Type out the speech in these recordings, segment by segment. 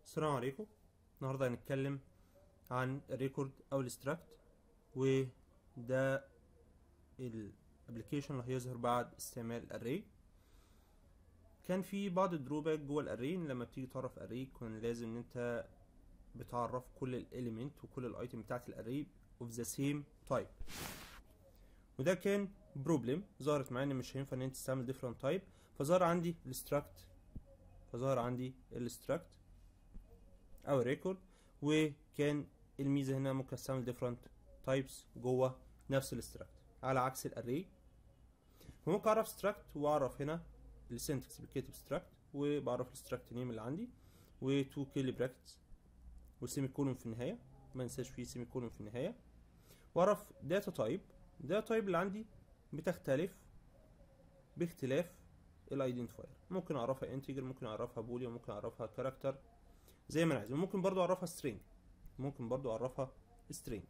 السلام عليكم النهارده هنتكلم عن الريكورد او الاستراكت وده الابلكيشن اللي هيظهر بعد استعمال الاري كان في بعض الدروباك جوه الاري لما بتيجي تعرف اري كان لازم ان انت بتعرف كل الاليمنت وكل الايتم بتاعت الاري اوف ذا سيم تايب وده كان بروبلم ظهرت معايا ان مش هينفع ان انت تستعمل ديفرنت تايب فظهر عندي الاستراكت فظهر عندي الاستراكت او ريكورد وكان الميزه هنا ممكن استعمل different types جوه نفس الاستراكت على عكس الاري فممكن اعرف struct واعرف هنا السنتكس بكتب struct وبعرف الستراكت نيم اللي عندي و2 كيلي براكتس وسيمي كولون في النهايه ما ننساش فيه سيمي كولون في النهايه واعرف داتا تايب داتا تايب اللي عندي بتختلف باختلاف الايدنتيفاير ممكن اعرفها انتجر ممكن اعرفها بوليان ممكن اعرفها كاركتر زي ما انا عايز وممكن برضو اعرفها string ممكن برضو اعرفها string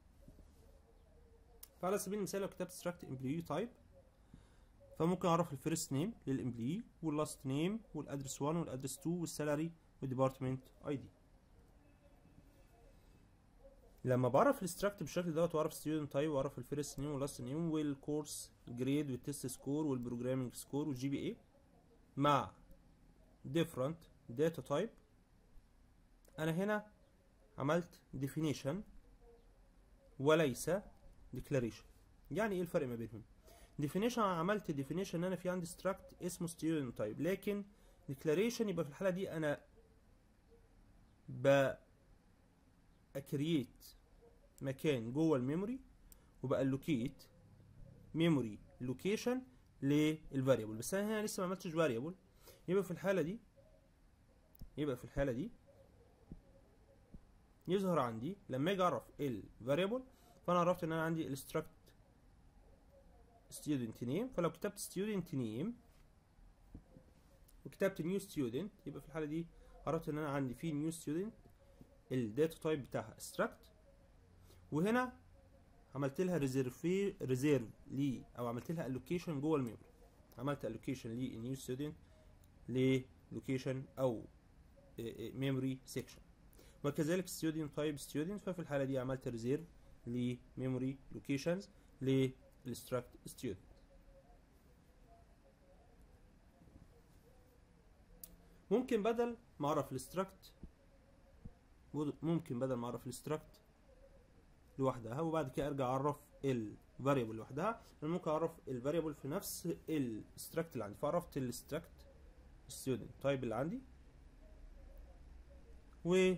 فعلى سبيل المثال لو كتبت struct employee type فممكن اعرف الفيرست نيم للامبلوي واللاست نيم والادرس 1 والادرس 2 والسالري والديبارتمنت اي دي لما بعرف الستراكت بالشكل دوت واعرف ستودنت تايب واعرف الفيرست نيم واللاست نيم والكورس جريد والتست سكور والبروجرامينج سكور والجي بي اي مع different data type انا هنا عملت definition وليس declaration يعني ايه الفرق ما بينهم definition عملت definition ان انا في عندي struct اسمه student type لكن declaration يبقى في الحاله دي انا ب اكريت مكان جوه الميموري وبالوكيت ميموري لوكيشن للفاريبل بس انا هنا لسه ما عملتش فاريبل يبقى في الحاله دي يبقى في الحاله دي يظهر عندي لما اجي اعرف الفاريبل فانا عرفت ان انا عندي الستراكت student name فلو كتبت student name وكتبت new student يبقى في الحاله دي عرفت ان انا عندي في new student الداتا تايب بتاعها struct وهنا عملت لها ريزيرف ريزيرف لي او عملت لها allocation جوه الميموري عملت allocation لي new student للوكيشن او memory section وكذلك student type student ففي الحالة دي عملت ريزيرف لميموري لوكيشنز للستراكت student ممكن بدل ما اعرف الستراكت ممكن بدل ما اعرف الستراكت لوحدها وبعد كده ارجع اعرف الفاريبل لوحدها انا ممكن اعرف الفاريبل في نفس الستراكت اللي عندي فعرفت الستراكت student type اللي عندي و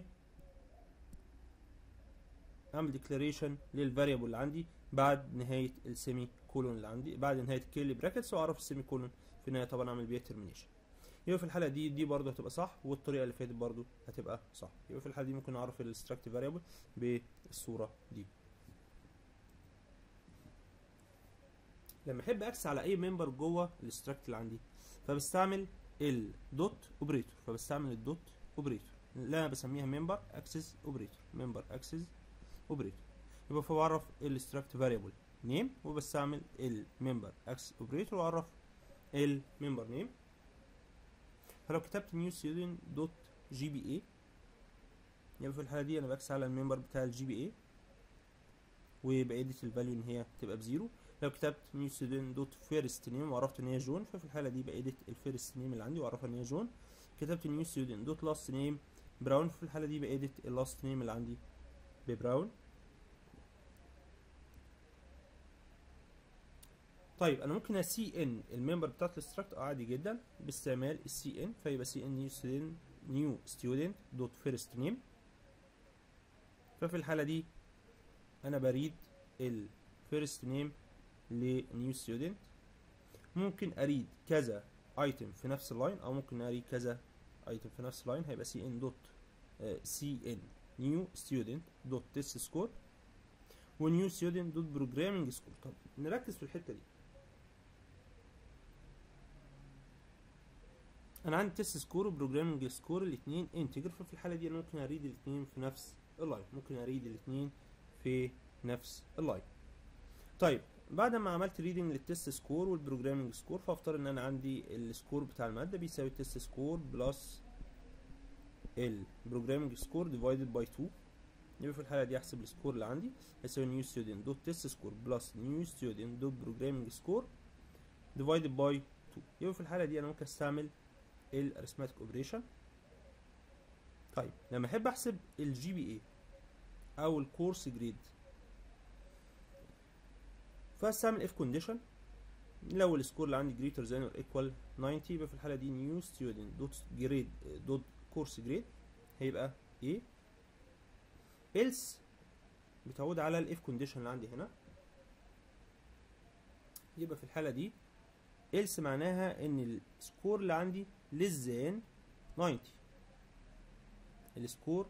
اعمل ديكلاريشن للفاريبل اللي عندي بعد نهايه السيمي كولون اللي عندي بعد نهايه الكيرلي براكتس واعرف السيمي كولون في النهايه طبعا اعمل بيها ترمينيشن يبقى في الحاله دي دي برضه هتبقى صح والطريقه اللي فاتت برضه هتبقى صح يبقى في الحاله دي ممكن اعرف الستراكت فاريبل بالصوره دي لما احب اكس على اي ممبر جوه الستراكت اللي عندي فبستعمل الدوت اوبريتور فبستعمل الدوت اوبريتور اللي انا بسميها ممبر اكسس اوبريتور ممبر اكسس اوبريتور يبقى فبعرف الستراكت فاريبل نيم وبستعمل الممبر اكسس اوبريتور واعرف الممبر نيم فلو كتبت نيو ستودنت دوت جي بي اي يبقى في الحاله دي انا بكس على الممبر بتاع الجي بي اي وبأديت الفاليو ان هي تبقى بزيرو لو كتبت نيو ستودنت دوت فيرست نيم وعرفت ان هي جون ففي الحاله دي بأديت الفيرست نيم اللي عندي واعرفها ان هي جون كتبت نيو ستودنت دوت لاست نيم براون في الحاله دي بأديت اللاست نيم اللي عندي ببراون طيب انا ممكن اسي ان الممبر بتاعت الاستراكت عادي جدا باستعمال السي ان فيبقى سي ان نيو ستودنت نيو ستودنت دوت فيرست نيم ففي الحاله دي انا بريد الفيرست نيم لنيو ستودنت ممكن اريد كذا ايتم في نفس اللاين او ممكن اريد كذا ايتم في نفس اللاين هيبقى سي ان دوت سي ان نيو ستودنت دوت تيست سكور ونيو ستودنت دوت بروجرامينج سكور طب نركز في الحته دي انا عندي تيست سكور وبروجرامينج سكور الاثنين انتجر ففي الحاله دي انا ممكن اريد الاثنين في نفس اللاين ممكن اريد الاثنين في نفس اللاين طيب بعد ما عملت ريدنج للتست سكور والبروجرامينج سكور فافترض ان انا عندي السكور بتاع الماده بيساوي التست سكور بلس البروجرامينج سكور ديفايدد باي 2 يبقى في الحاله دي احسب السكور اللي عندي هيساوي نيو ستودنت دوت تيست سكور بلس نيو ستودنت دوت بروجرامينج سكور ديفايدد باي 2 يبقى في الحاله دي انا ممكن استعمل الاريثماتيك اوبريشن طيب لما احب احسب الجي بي اي او الكورس جريد فاستعمل اف كونديشن لو السكور اللي عندي greater than or equal 90 يبقى في الحاله دي new student دوت جريد دوت كورس جريد هيبقى ايه else بتعود على الاف كونديشن اللي عندي هنا يبقى في الحاله دي else معناها ان السكور اللي عندي less than 90 السكور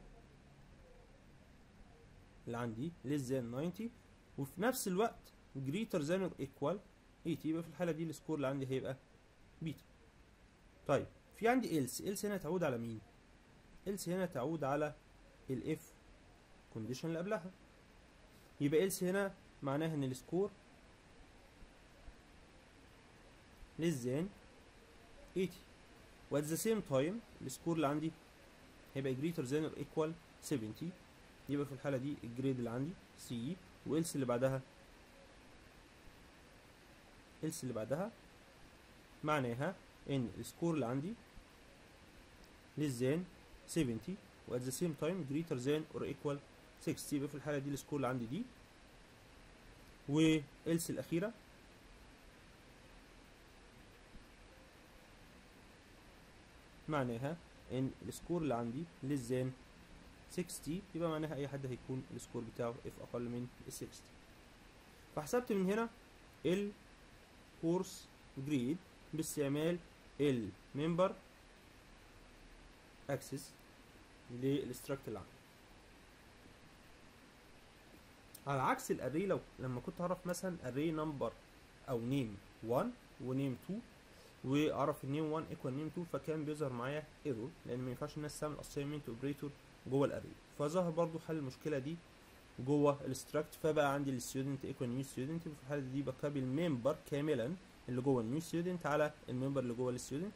اللي عندي less than 90 وفي نفس الوقت greater than or equal 80 يبقى في الحالة دي السكور اللي عندي هيبقى بيتا طيب في عندي else else هنا تعود على مين else هنا تعود على الاف كونديشن اللي قبلها يبقى else هنا معناها ان السكور less than 80 و at the same time السكور اللي عندي هيبقى greater than or equal 70 يبقى في الحالة دي الجريد اللي عندي سي والس اللي بعدها else اللي بعدها معناها ان السكور اللي عندي less than 70 و at the same time greater than or equal 60 يبقى في الحالة دي السكور اللي عندي دي و else الأخيرة معناها ان السكور اللي عندي less than 60 يبقى معناها اي حد هيكون السكور بتاعه اف اقل من ال 60 فحسبت من هنا ال كورس جريد باستعمال الممبر اكسس للاستراكت اللي عندي على عكس الاري لو لما كنت اعرف مثلا اري نمبر او نيم 1 ونيم 2 واعرف النيم 1 ايكوال نيم 2 فكان بيظهر معايا ايرور لان ما ينفعش الناس تعمل اساينمنت اوبريتور جوه الاري فظهر برضو حل المشكله دي جوه الاستراكت فبقى عندي الستودنت ايكوال نيو ستودنت في الحاله دي بكابي الممبر كاملا اللي جوه النيو ستودنت على الممبر اللي جوه الستودنت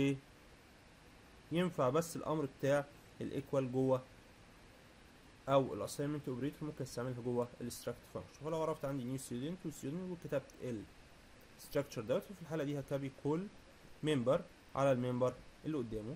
وينفع بس الامر بتاع الايكوال جوه او الاساينمنت اوبريتور ممكن استعملها جوه الاستراكت فانكشن فلو عرفت عندي نيو ستودنت وستودنت وكتبت الستراكشر دوت في الحاله دي هكابي كل ممبر على الممبر اللي قدامه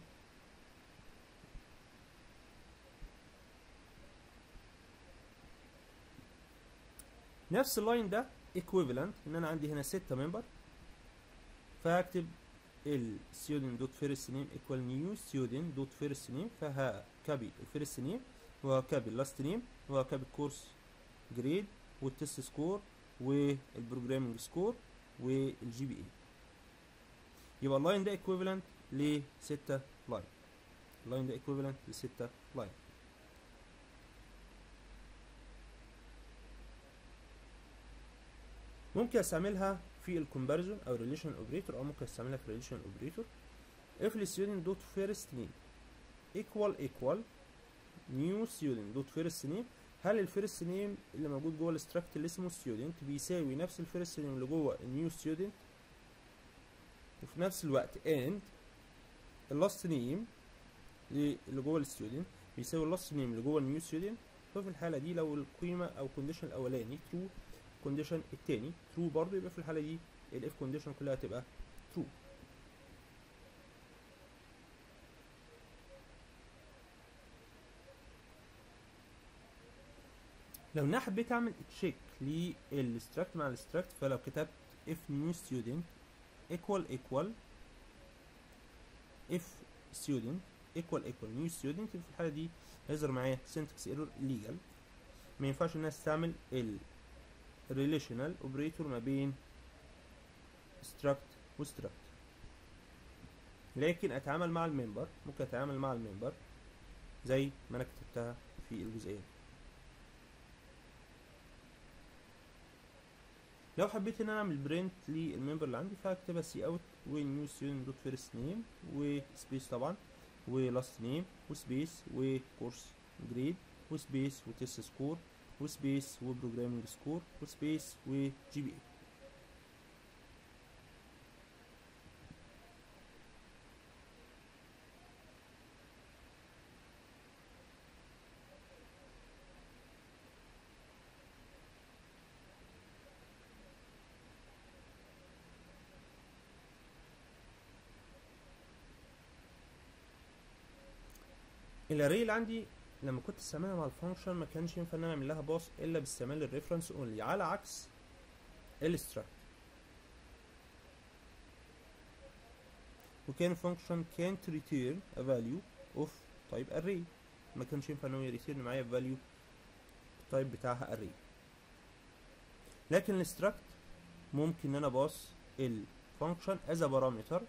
نفس اللاين ده equivalent ان انا عندي هنا ستة ممبر فهكتب ال student dot first name equal new student dot first name فهكابي الفيرست نيم وهكابي اللاست نيم وهكابي الكورس جريد والتست سكور والبروجرامينج سكور والجي بي اي يبقى اللاين ده equivalent لستة لاين اللاين ده equivalent لستة لاين ممكن استعملها في الكومباريزون او ريليشن اوبريتور او ممكن استعملها في ريليشن اوبريتور if the student dot first name equal equal new student dot first name هل الفيرست نيم اللي موجود جوه الاستراكت اللي اسمه student بيساوي نفس الفيرست نيم اللي جوه النيو student وفي نفس الوقت and اللاست نيم اللي جوه الستودنت بيساوي اللاست نيم اللي جوه النيو student ففي الحالة دي لو القيمة أو الكونديشن الأولاني true الكونديشن التاني true برضه يبقى في الحالة دي الاف كونديشن كلها تبقى true لو انا حبيت اعمل تشيك للستراكت مع الستراكت فلو كتبت if new student equal equal if student equal equal new student في الحالة دي هيظهر معايا syntax error legal ما ينفعش الناس تعمل ال relational operator ما بين struct و struct لكن اتعامل مع الممبر ممكن اتعامل مع الممبر زي ما انا كتبتها في الجزئية دي لو حبيت ان انا اعمل برنت للممبر اللي عندي فهكتبها سي اوت ونيو ستودنت دوت فيرست نيم وسبيس طبعا ولاست نيم وسبيس وكورس جريد وسبيس وتست سكور وسبيس وبروجرامينج سكور وسبيس وجي بي اي الاري اللي عندي لما كنت استعملها مع الفانكشن ما كانش ينفع ان انا اعمل لها باص الا باستعمال الريفرنس اونلي على عكس الستراكت وكان function can't return a value of type array ما كانش ينفع ان هو يريتيرن معايا value التايب بتاعها array لكن الستراكت ممكن ان انا باص الفانكشن as a parameter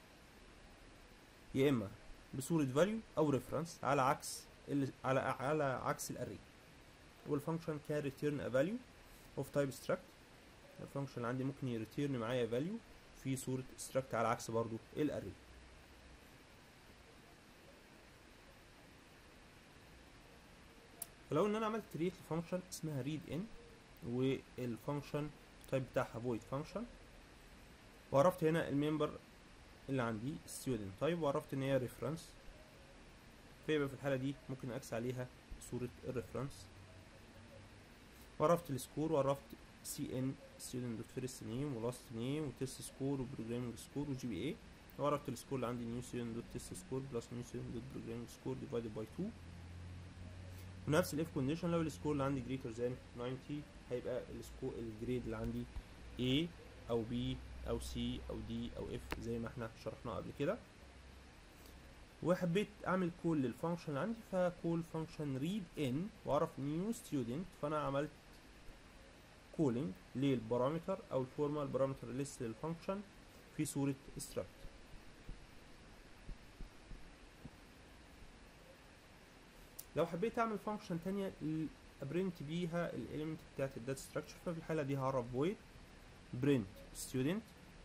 يا اما بصورة value او reference على عكس ال على على عكس الاري والفانكشن can return a value of type struct الفانكشن اللي عندي ممكن يريتيرن معايا value في صورة struct على عكس برضو الاري فلو ان انا عملت create لفانكشن اسمها read in والفانكشن تايب بتاعها void function وعرفت هنا الممبر اللي عندي student type وعرفت ان هي reference فيبقى في الحالة دي ممكن اكس عليها صورة الريفرنس وعرفت السكور وعرفت سي ان student دوت فيرست نيم ولاست نيم وتست سكور وبروجرامينج سكور وجي بي اي وعرفت السكور اللي عندي نيو student دوت تست سكور بلس نيو student دوت بروجرامينج سكور ديفايدد باي 2 ونفس الاف كونديشن لو السكور اللي عندي greater than 90 هيبقى السكور الجريد اللي عندي A او B او C او D او F زي ما احنا شرحناه قبل كده وحبيت اعمل كول للفانكشن اللي عندي فكول فانكشن read in واعرف new student فانا عملت كولينج للبارامتر او الفورمال بارامتر ليست للفانكشن في صورة struct لو حبيت اعمل فانكشن تانية ابرنت بيها الاليمنت بتاعت الداتا ستراكشر ففي الحالة دي هعرف void print student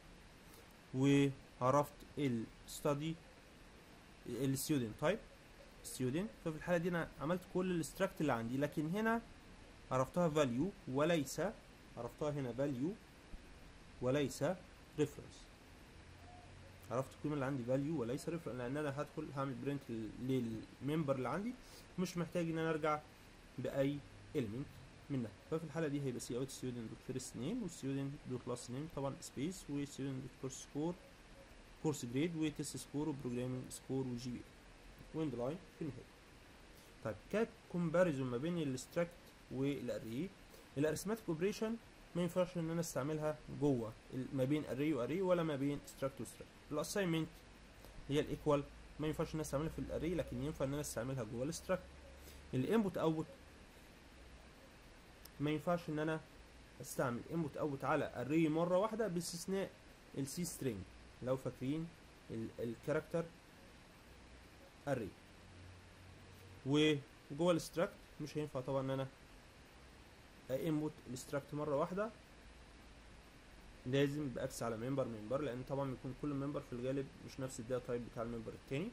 وعرفت ال study ال student type student ففي الحالة دي انا عملت كل الاستراكت اللي عندي لكن هنا عرفتها value وليس عرفتها هنا value وليس reference عرفت القيمة اللي عندي value وليس reference لان انا هدخل هعمل برنت للممبر اللي عندي مش محتاج ان انا ارجع باي element منها ففي الحالة دي هيبقى سي اوت student دوت فيرست نيم وستودنت دوت لاست نيم طبعا سبيس وستودنت دوت كورس سكور كورس جريد وتست سكور وبروجرامينج سكور وجي بي ويند لاين في النهاية طيب كات كومباريزون ما بين الاستراكت والاري الارثماتيك اوبريشن ما ينفعش ان انا استعملها جوه ما بين اري واري ولا ما بين استراكت واستراكت الاساينمنت هي الايكوال ما ينفعش ان انا استعملها في الاري لكن ينفع ان انا استعملها جوه الاستراكت الانبوت اوت ما ينفعش ان انا استعمل انبوت اوت على اري مره واحده باستثناء السي سترينج لو فاكرين الكاركتر اري وجوه الاستراكت مش هينفع طبعا ان انا انبوت الاستراكت مره واحده لازم باكس على ممبر ممبر لان طبعا بيكون كل ممبر في الغالب مش نفس الداتا تايب بتاع الممبر التاني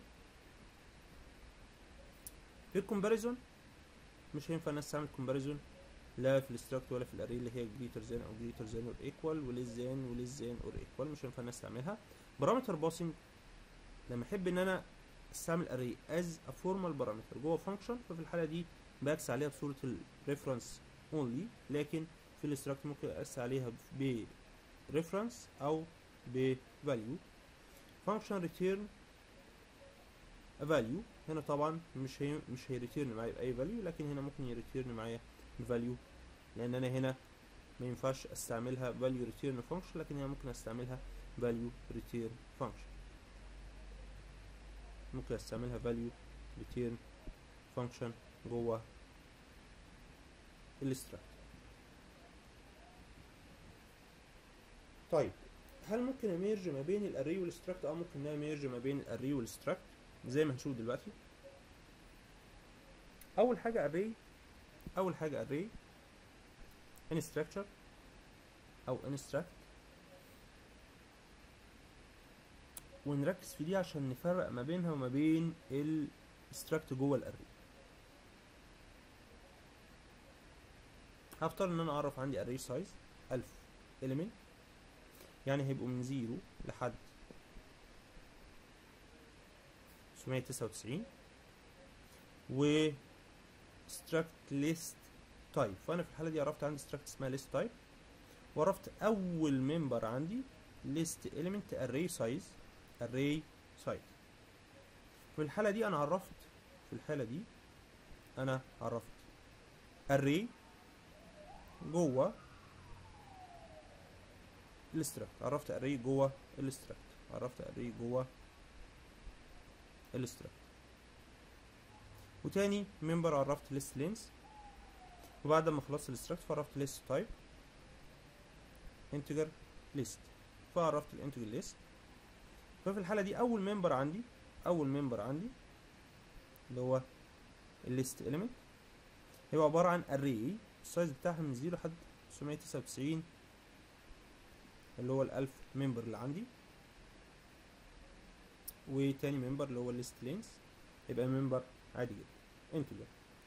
في الكومباريزون مش هينفع ان استعمل كومباريزون لا في الاستراكت ولا في الاري اللي هي جريتر ذان او جريتر ذان اور ايكوال وليس ذان وليس ذان اور ايكوال مش هينفع ان استعملها بارامتر باسنج لما احب ان انا استعمل اري از ا فورمال بارامتر جوه فانكشن ففي الحاله دي باكس عليها بصوره الريفرنس اونلي لكن في الاستراكت ممكن اقيس عليها ب reference او ب value function return a value هنا طبعا مش هي مش هيريتيرن معايا باي value لكن هنا ممكن يريتيرن معايا value لان انا هنا ما ينفعش استعملها value return function لكن هنا ممكن استعملها value return function ممكن استعملها value return function جوه الاستراكت طيب هل ممكن اميرج ما بين الاري والاستراكت اه ممكن اميرج ما بين الاري والاستراكت زي ما هنشوف دلوقتي اول حاجه اري اول حاجه اري ان structure او instruct ونركز في دي عشان نفرق ما بينها وما بين الستراكت جوه الاري هفترض ان انا اعرف عندي array size 1000 element يعني هيبقوا من زيرو لحد 999 و struct list type فانا في الحاله دي عرفت عندي struct اسمها list type وعرفت اول ممبر عندي list element array size array size في الحاله دي انا عرفت في الحاله دي انا عرفت array جوه الاستراكت عرفت array جوه الاستراكت عرفت array جوه الاستراكت وتاني ممبر عرفت list length وبعد ما خلصت الاستراكت فعرفت list type integer list فعرفت الانتجر list ففي الحالة دي أول ممبر عندي أول ممبر عندي اللي هو الليست element هيبقى عبارة عن array السايز بتاعها من زيرو لحد 999 اللي هو الألف ممبر اللي عندي وتاني ممبر اللي هو الليست لينس يبقى ممبر عادي جدا integer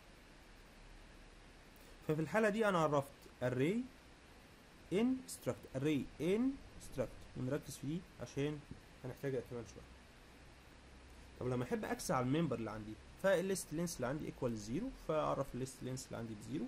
ففي الحالة دي أنا عرفت array in struct array in struct ونركز في دي عشان هنحتاجها كمان شوية طب لما احب اكس على الممبر اللي عندي فالليست لينس اللي عندي ايكوال زيرو فاعرف الليست لينس اللي عندي بزيرو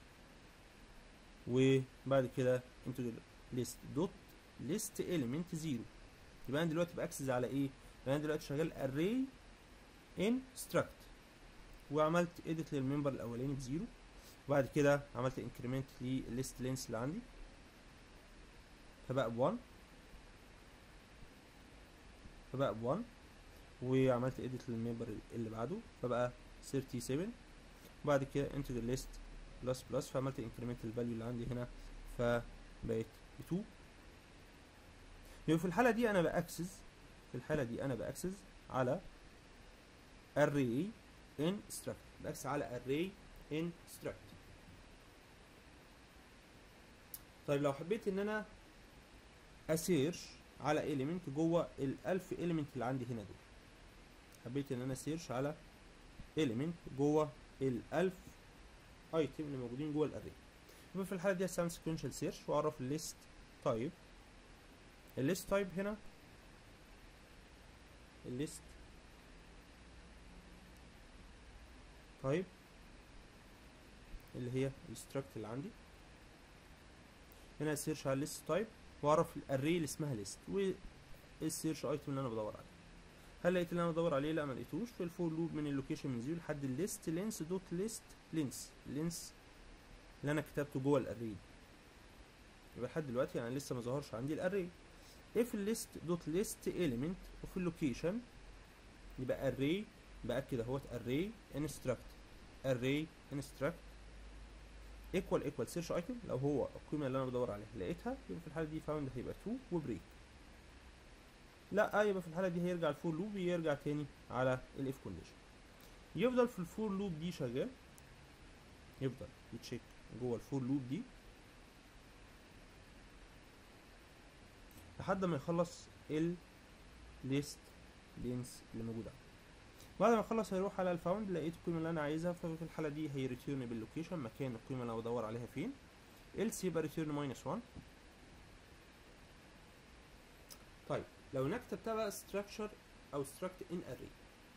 وبعد كده انتجر ليست دوت ليست element زيرو يبقى انا دلوقتي باكسس على ايه؟ يبقى انا دلوقتي شغال array in struct وعملت edit للممبر الاولاني بزيرو وبعد كده عملت increment للليست لينس اللي عندي فبقى ب1 فبقى ب1 وعملت edit للممبر اللي بعده فبقى 37 وبعد كده integer list بلس بلس فعملت increment الفاليو اللي عندي هنا فبقت ب 2 يبقى في الحالة دي أنا بأكسس في الحالة دي أنا بأكسس على array in struct بأكسس على array in struct طيب لو حبيت إن أنا أسيرش على element جوه الألف element اللي عندي هنا دول حبيت ان انا سيرش على element جوه الالف ايتم اللي موجودين جوه الاري يبقى في الحاله دي هستعمل sequential سيرش واعرف الليست تايب الليست تايب هنا الليست تايب اللي هي الستراكت اللي عندي هنا سيرش على الليست تايب واعرف الاري اللي اسمها ليست والسيرش ايتم اللي انا بدور عليه هل لقيت اللي انا بدور عليه لا ما لقيتوش في الفور لوب من اللوكيشن من زيرو لحد الليست لينس دوت ليست لينس لينس اللي انا كتبته جوه الاري يبقى لحد دلوقتي انا لسه ما ظهرش عندي الاري if الليست دوت ليست element وفي اللوكيشن يبقى array باكد اهوت array instruct array instruct equal equal search item لو هو القيمه اللي انا بدور عليها لقيتها يبقى في الحاله دي found هيبقى 2 وبريك لا يبقى في الحاله دي هيرجع الفور لوب يرجع تاني على الاف كونديشن يفضل في الفور لوب دي شغال يفضل يتشيك جوه الفور لوب دي لحد ما يخلص ال ليست لينس اللي موجود عنده بعد ما يخلص هيروح على الفاوند لقيت القيمه اللي انا عايزها ففي الحاله دي هيريتيرن باللوكيشن مكان القيمه اللي انا بدور عليها فين else يبقى ريتيرن ماينس 1 طيب لو انا كتبتها بقى structure او struct in array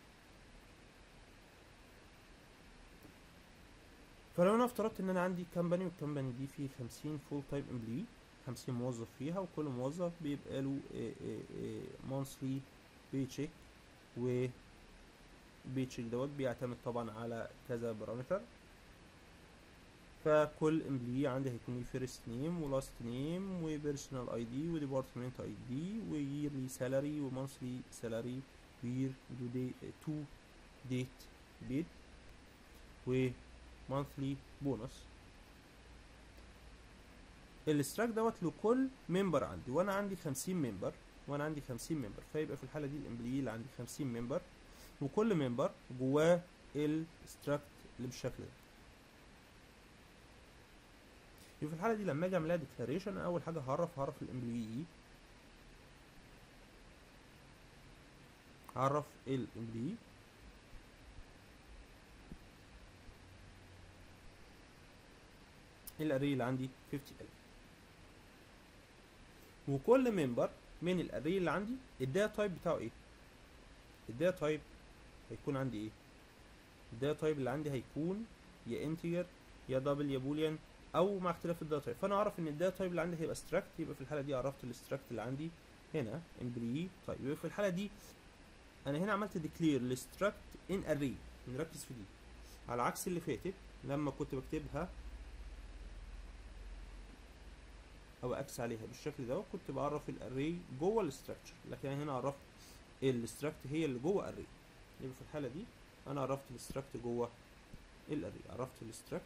فلو انا افترضت ان انا عندي كمباني والكمباني دي فيه 50 فول تايم امبلوي 50 موظف فيها وكل موظف بيبقى له مونثلي بي تشيك و بي تشيك دوت بيعتمد طبعا على كذا بارامتر فكل امبلوي عندي هيكون ليه فيرست نيم ولاست نيم وبيرسونال اي دي وديبارتمنت اي دي ويرلي سالاري ومانثلي سالاري وير دو دي تو ديت بيد ومانثلي بونص الاستراك دوت لكل ممبر عندي وانا عندي 50 ممبر وانا عندي 50 ممبر فيبقى في الحاله دي الامبلوي اللي عندي 50 ممبر وكل ممبر جواه الاستراكت اللي بالشكل ده يبقى في الحاله دي لما اجي اعملها ديكلاريشن اول حاجه هعرف هعرف الامبلوي هعرف الامبلوي الاري اللي عندي 50000 وكل ممبر من الاري اللي عندي الداتا تايب بتاعه ايه الداتا تايب هيكون عندي ايه الداتا تايب اللي عندي هيكون يا انتجر يا دبل يا بوليان او مع اختلاف الداتا تايب فانا اعرف ان الداتا تايب اللي عندي هيبقى ستراكت يبقى في الحاله دي عرفت الاستراكت اللي عندي هنا امبلي طيب يبقى في الحاله دي انا هنا عملت ديكلير الاستراكت ان اري نركز في دي على عكس اللي فاتت لما كنت بكتبها او اكس عليها بالشكل ده كنت بعرف الاري جوه الاستراكشر لكن أنا هنا عرفت الاستراكت هي اللي جوه اري يبقى في الحاله دي انا عرفت الاستراكت جوه الاري عرفت الاستراكت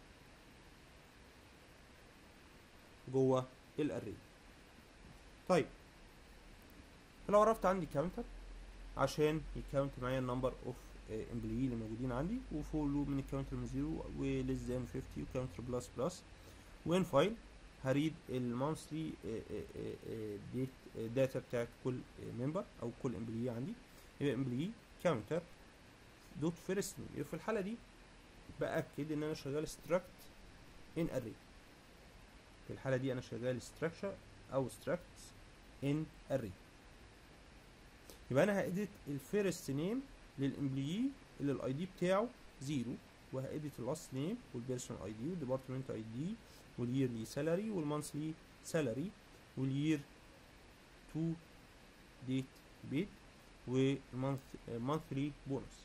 جوه الاري طيب فلو عرفت عندي كاونتر عشان يكاونت معايا النمبر اوف امبلوي اللي موجودين عندي وفور لوب من الكاونتر من زيرو وليس ذان 50 وكاونتر بلس بلس وين فايل هريد المانثلي ديت داتا بتاعت كل ممبر او كل امبلوي عندي يبقى امبلوي كاونتر دوت فيرست يبقى في الحاله دي باكد ان انا شغال struct ان array في الحاله دي انا شغال structure او structs ان array يبقى انا هاديت الفيرست نيم للامبلوي اللي الاي دي بتاعه زيرو وهاديت اللاست نيم والبيرسون اي دي والديبارتمنت اي دي واليرلي سالاري والمانثلي سالاري والير تو ديت بيت والمانثلي بونص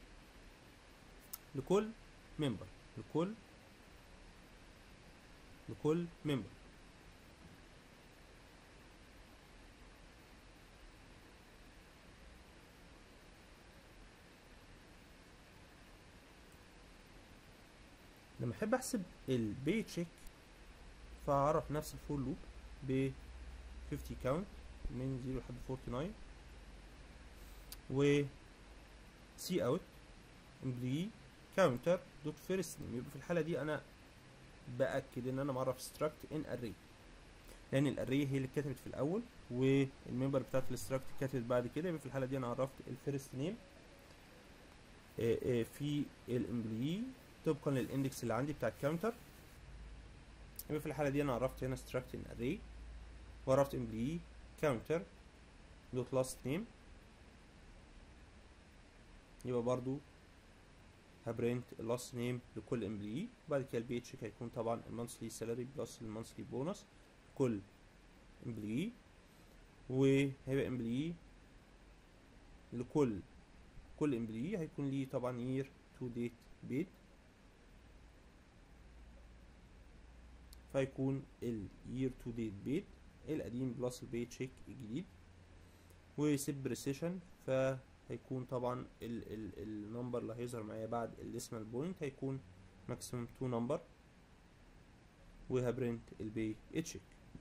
لكل ممبر لكل لكل ممبر لما احب احسب البي تشيك فاعرف نفس الفور لوب ب 50 كاونت من 0 لحد 49 و سي اوت امبلوي كاونتر دوت فيرست نيم يبقى في الحاله دي انا باكد ان انا معرف struct ان array لان الاري هي اللي اتكتبت في الاول والممبر بتاعت الستراكت اتكتبت بعد كده يبقى في الحاله دي انا عرفت الفيرست نيم في الامبلوي طبقا للاندكس اللي عندي بتاع الكاونتر يبقى في الحاله دي انا عرفت هنا struct ان array وعرفت employee counter دوت last name يبقى برضو هبرنت اللاست نيم لكل امبلوي بعد كده البي تشيك هيكون طبعا المانثلي سالاري بلس المانثلي بونص كل امبلوي وهيبقى امبلوي لكل كل امبلوي هيكون ليه طبعا يير تو ديت بيت فيكون اليير تو ديت بيت القديم بلس البي تشيك الجديد وسيب بريسيشن فهيكون طبعا ال ال النمبر اللي هيظهر معايا بعد الديسمال بوينت هيكون ماكسيموم 2 نمبر وهبرنت البي تشيك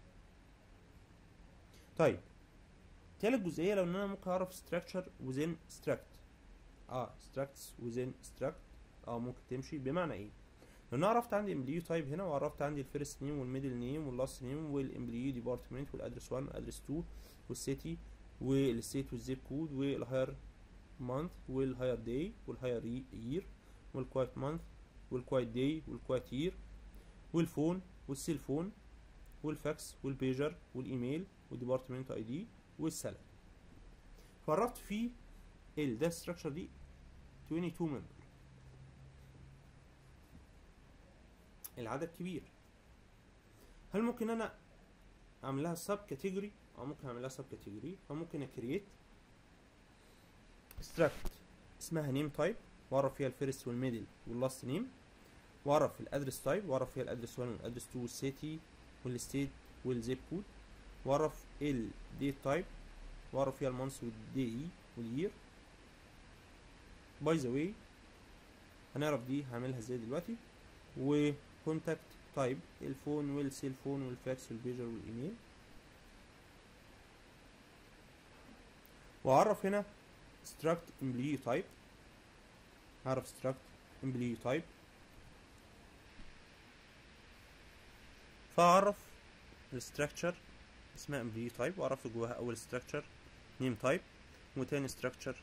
طيب تالت جزئية لو ان انا ممكن اعرف structure within struct اه structs within struct اه ممكن تمشي بمعنى ايه لو انا عرفت عندي امبليو تايب هنا وعرفت عندي الفيرست نيم والميدل نيم واللاست نيم والامبليو ديبارتمنت والادرس 1 والادرس 2 والسيتي والستيت والزيب كود والهاير مانث والهاير داي والهاير يير والكوايت مانث والكوايت داي والكوايت يير والفون والسيل فون والفاكس والبيجر والايميل والديبارتمنت اي دي والسالري فعرفت في الداتا ستراكشر دي 22 ممبر العدد كبير هل ممكن انا اعمل لها سب كاتيجوري او ممكن اعمل لها سب كاتيجوري فممكن اكريت struct اسمها نيم تايب واعرف فيها الفيرست والميدل واللاست نيم واعرف الادرس تايب واعرف فيها الادرس 1 والادرس 2 والسيتي والستيت والزيب كود واعرف الديت تايب واعرف فيها المانث والدي واليير باي ذا واي هنعرف دي هعملها ازاي دلوقتي وكونتاكت تايب الفون والسيل فون والفاكس والبيجر والايميل واعرف هنا struct employee type هعرف struct employee type فاعرف الستراكشر اسمها employee type واعرف جواها اول structure name type وتاني structure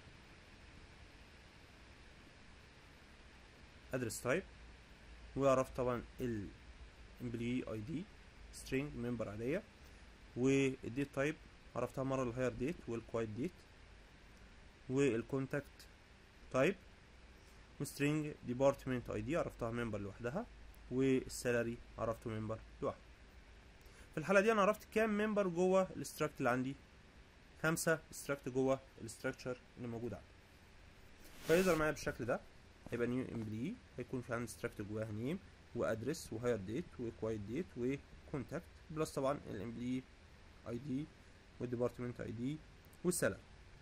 address type واعرف طبعا ال employee ID string member عادية والديت type عرفتها مرة الهاير ديت والكوايت ديت والكونتاكت تايب وسترينج ديبارتمنت اي دي عرفتها ممبر لوحدها والسالري عرفته ممبر لوحده في الحالة دي انا عرفت كام ممبر جوه الاستراكت اللي عندي خمسة استراكت جوه الاستراكشر اللي موجود عندي فيظهر معايا بالشكل ده هيبقى نيو امبلي هيكون في عندي ستراكت جواها نيم وادرس وهاير ديت وكوايت ديت وكونتاكت بلس طبعا الامبلي اي دي والديبارتمنت اي دي والسلام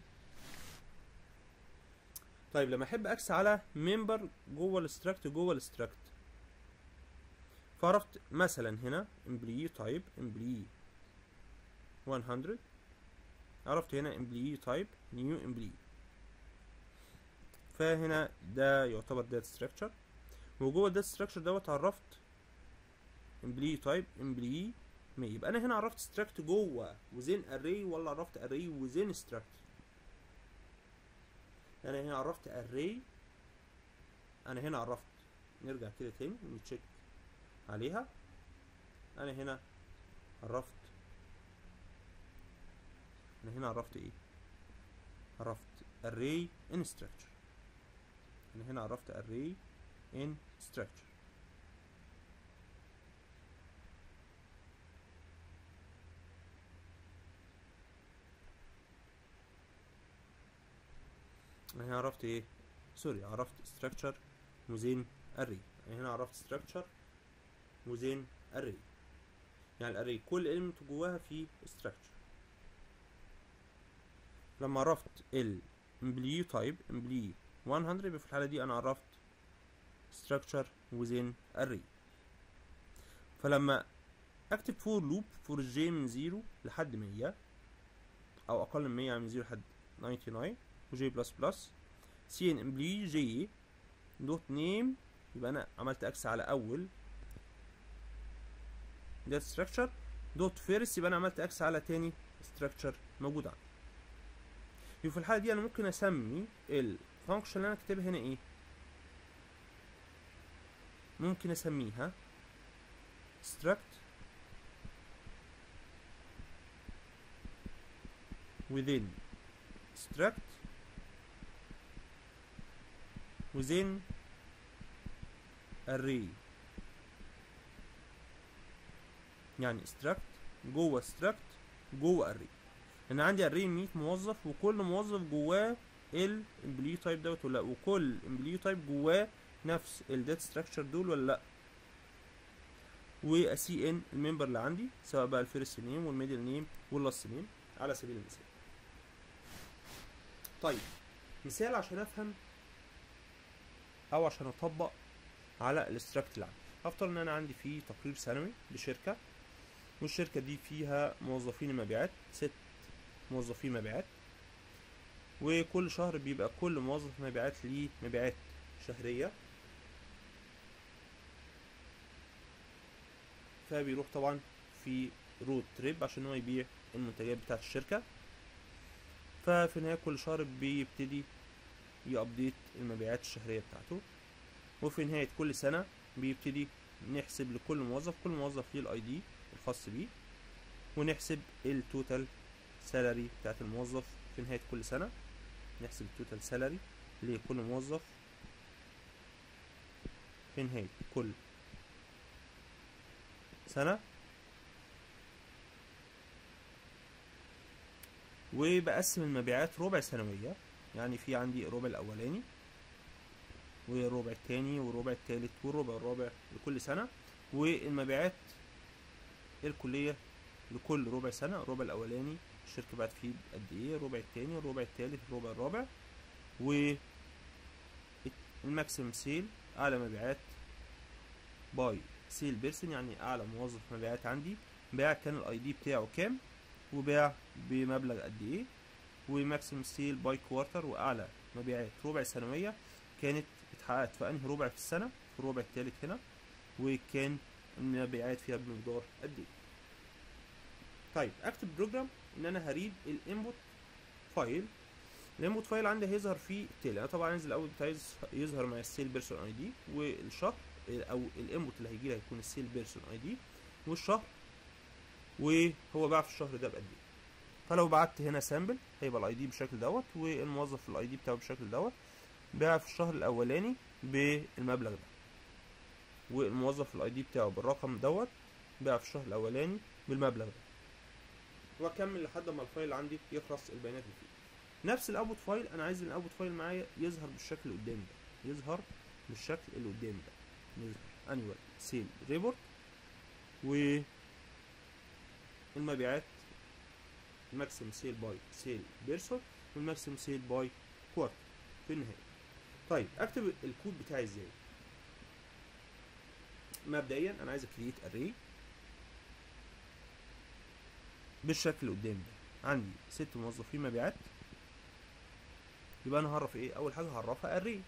طيب لما احب اكس على ممبر جوه الاستراكت جوه الاستراكت فعرفت مثلا هنا امبلي تايب امبلي 100 عرفت هنا امبلي تايب نيو امبلي فهنا ده يعتبر داتا ستراكشر وجوه الداتا ستراكشر دوت عرفت امبلي تايب امبلي 100 يبقى انا هنا عرفت ستراكت جوه وزين اري ولا عرفت اري وزين ستراكت انا هنا عرفت اري انا هنا عرفت نرجع كده تاني نتشيك عليها انا هنا عرفت انا هنا عرفت ايه عرفت array in structure انا هنا عرفت array in structure انا هنا عرفت ايه سوري عرفت structure وزين array انا هنا عرفت structure وزين array يعني الاري كل element جواها فيه structure لما عرفت ال employee type employee 100 يبقى في الحالة دي أنا عرفت structure within array فلما أكتب for loop for j من 0 لحد 100 أو أقل من 100 يعني من 0 لحد 99 و j بلس بلس cn employee j دوت نيم يبقى أنا عملت أكس على أول data structure دوت فيرست يبقى أنا عملت أكس على تاني structure موجود عندي يبقى في الحالة دي أنا ممكن أسمي الفانكشن اللي أنا كاتبها هنا إيه؟ ممكن أسميها struct within struct within array يعني struct جوه struct جوه array انا عندي اري 100 موظف وكل موظف جواه الامبلي تايب دوت ولا لا وكل امبلي تايب جواه نفس الداتا ستراكشر دول ولا لا واسي ان الممبر اللي عندي سواء بقى الفيرست نيم والميدل نيم واللاست نيم على سبيل المثال طيب مثال عشان افهم او عشان اطبق على الاستراكت اللي عندي هفترض ان انا عندي فيه تقرير سنوي لشركه والشركه دي فيها موظفين المبيعات ست موظفين مبيعات وكل شهر بيبقى كل موظف مبيعات ليه مبيعات شهرية فبيروح طبعا في رود تريب عشان هو يبيع المنتجات بتاعت الشركة ففي نهاية كل شهر بيبتدي يابديت المبيعات الشهرية بتاعته وفي نهاية كل سنة بيبتدي نحسب لكل موظف كل موظف ليه الاي دي الخاص بيه ونحسب التوتال سالري بتاعت الموظف في نهاية كل سنة نحسب التوتال سالري لكل موظف في نهاية كل سنة وبقسم المبيعات ربع سنوية يعني في عندي الربع الأولاني والربع التاني والربع التالت والربع الرابع لكل سنة والمبيعات الكلية لكل ربع سنة الربع الأولاني الشركة بعت فيه قد ايه الربع التاني الربع التالت الربع الرابع و الماكسيمم سيل اعلى مبيعات باي سيل بيرسون يعني اعلى موظف مبيعات عندي باع كان الاي دي بتاعه كام وباع بمبلغ قد ايه وماكسيمم سيل باي كوارتر واعلى مبيعات ربع سنوية كانت اتحققت في انهي ربع في السنة في الربع التالت هنا وكان المبيعات فيها بمقدار قد ايه طيب اكتب بروجرام ان انا هريد الانبوت فايل الانبوت فايل عندي هيظهر فيه التالي انا طبعا عايز الاول عايز يظهر مع السيل بيرسون اي دي والشهر او الانبوت اللي هيجي لي هيكون السيل بيرسون اي دي والشهر وهو باع في الشهر ده بقد ايه فلو بعت هنا سامبل هيبقى الاي دي بالشكل دوت والموظف الاي دي بتاعه بالشكل دوت باع في الشهر الاولاني بالمبلغ ده والموظف الاي دي بتاعه بالرقم دوت باع في الشهر الاولاني بالمبلغ ده واكمل لحد ما الفايل عندي يخلص البيانات اللي فيه نفس الاوتبوت فايل انا عايز الاوتبوت فايل معايا يظهر بالشكل اللي قدامي ده يظهر بالشكل اللي قدامي ده يظهر انيوال سيل ريبورت و المبيعات الماكسيم سيل باي سيل بيرسون والماكسيم سيل باي كوارتر في النهايه طيب اكتب الكود بتاعي ازاي مبدئيا انا عايز اكريت اري بالشكل اللي قدامي ده عندي ست موظفين مبيعات يبقى انا هعرف ايه اول حاجه هعرفها اري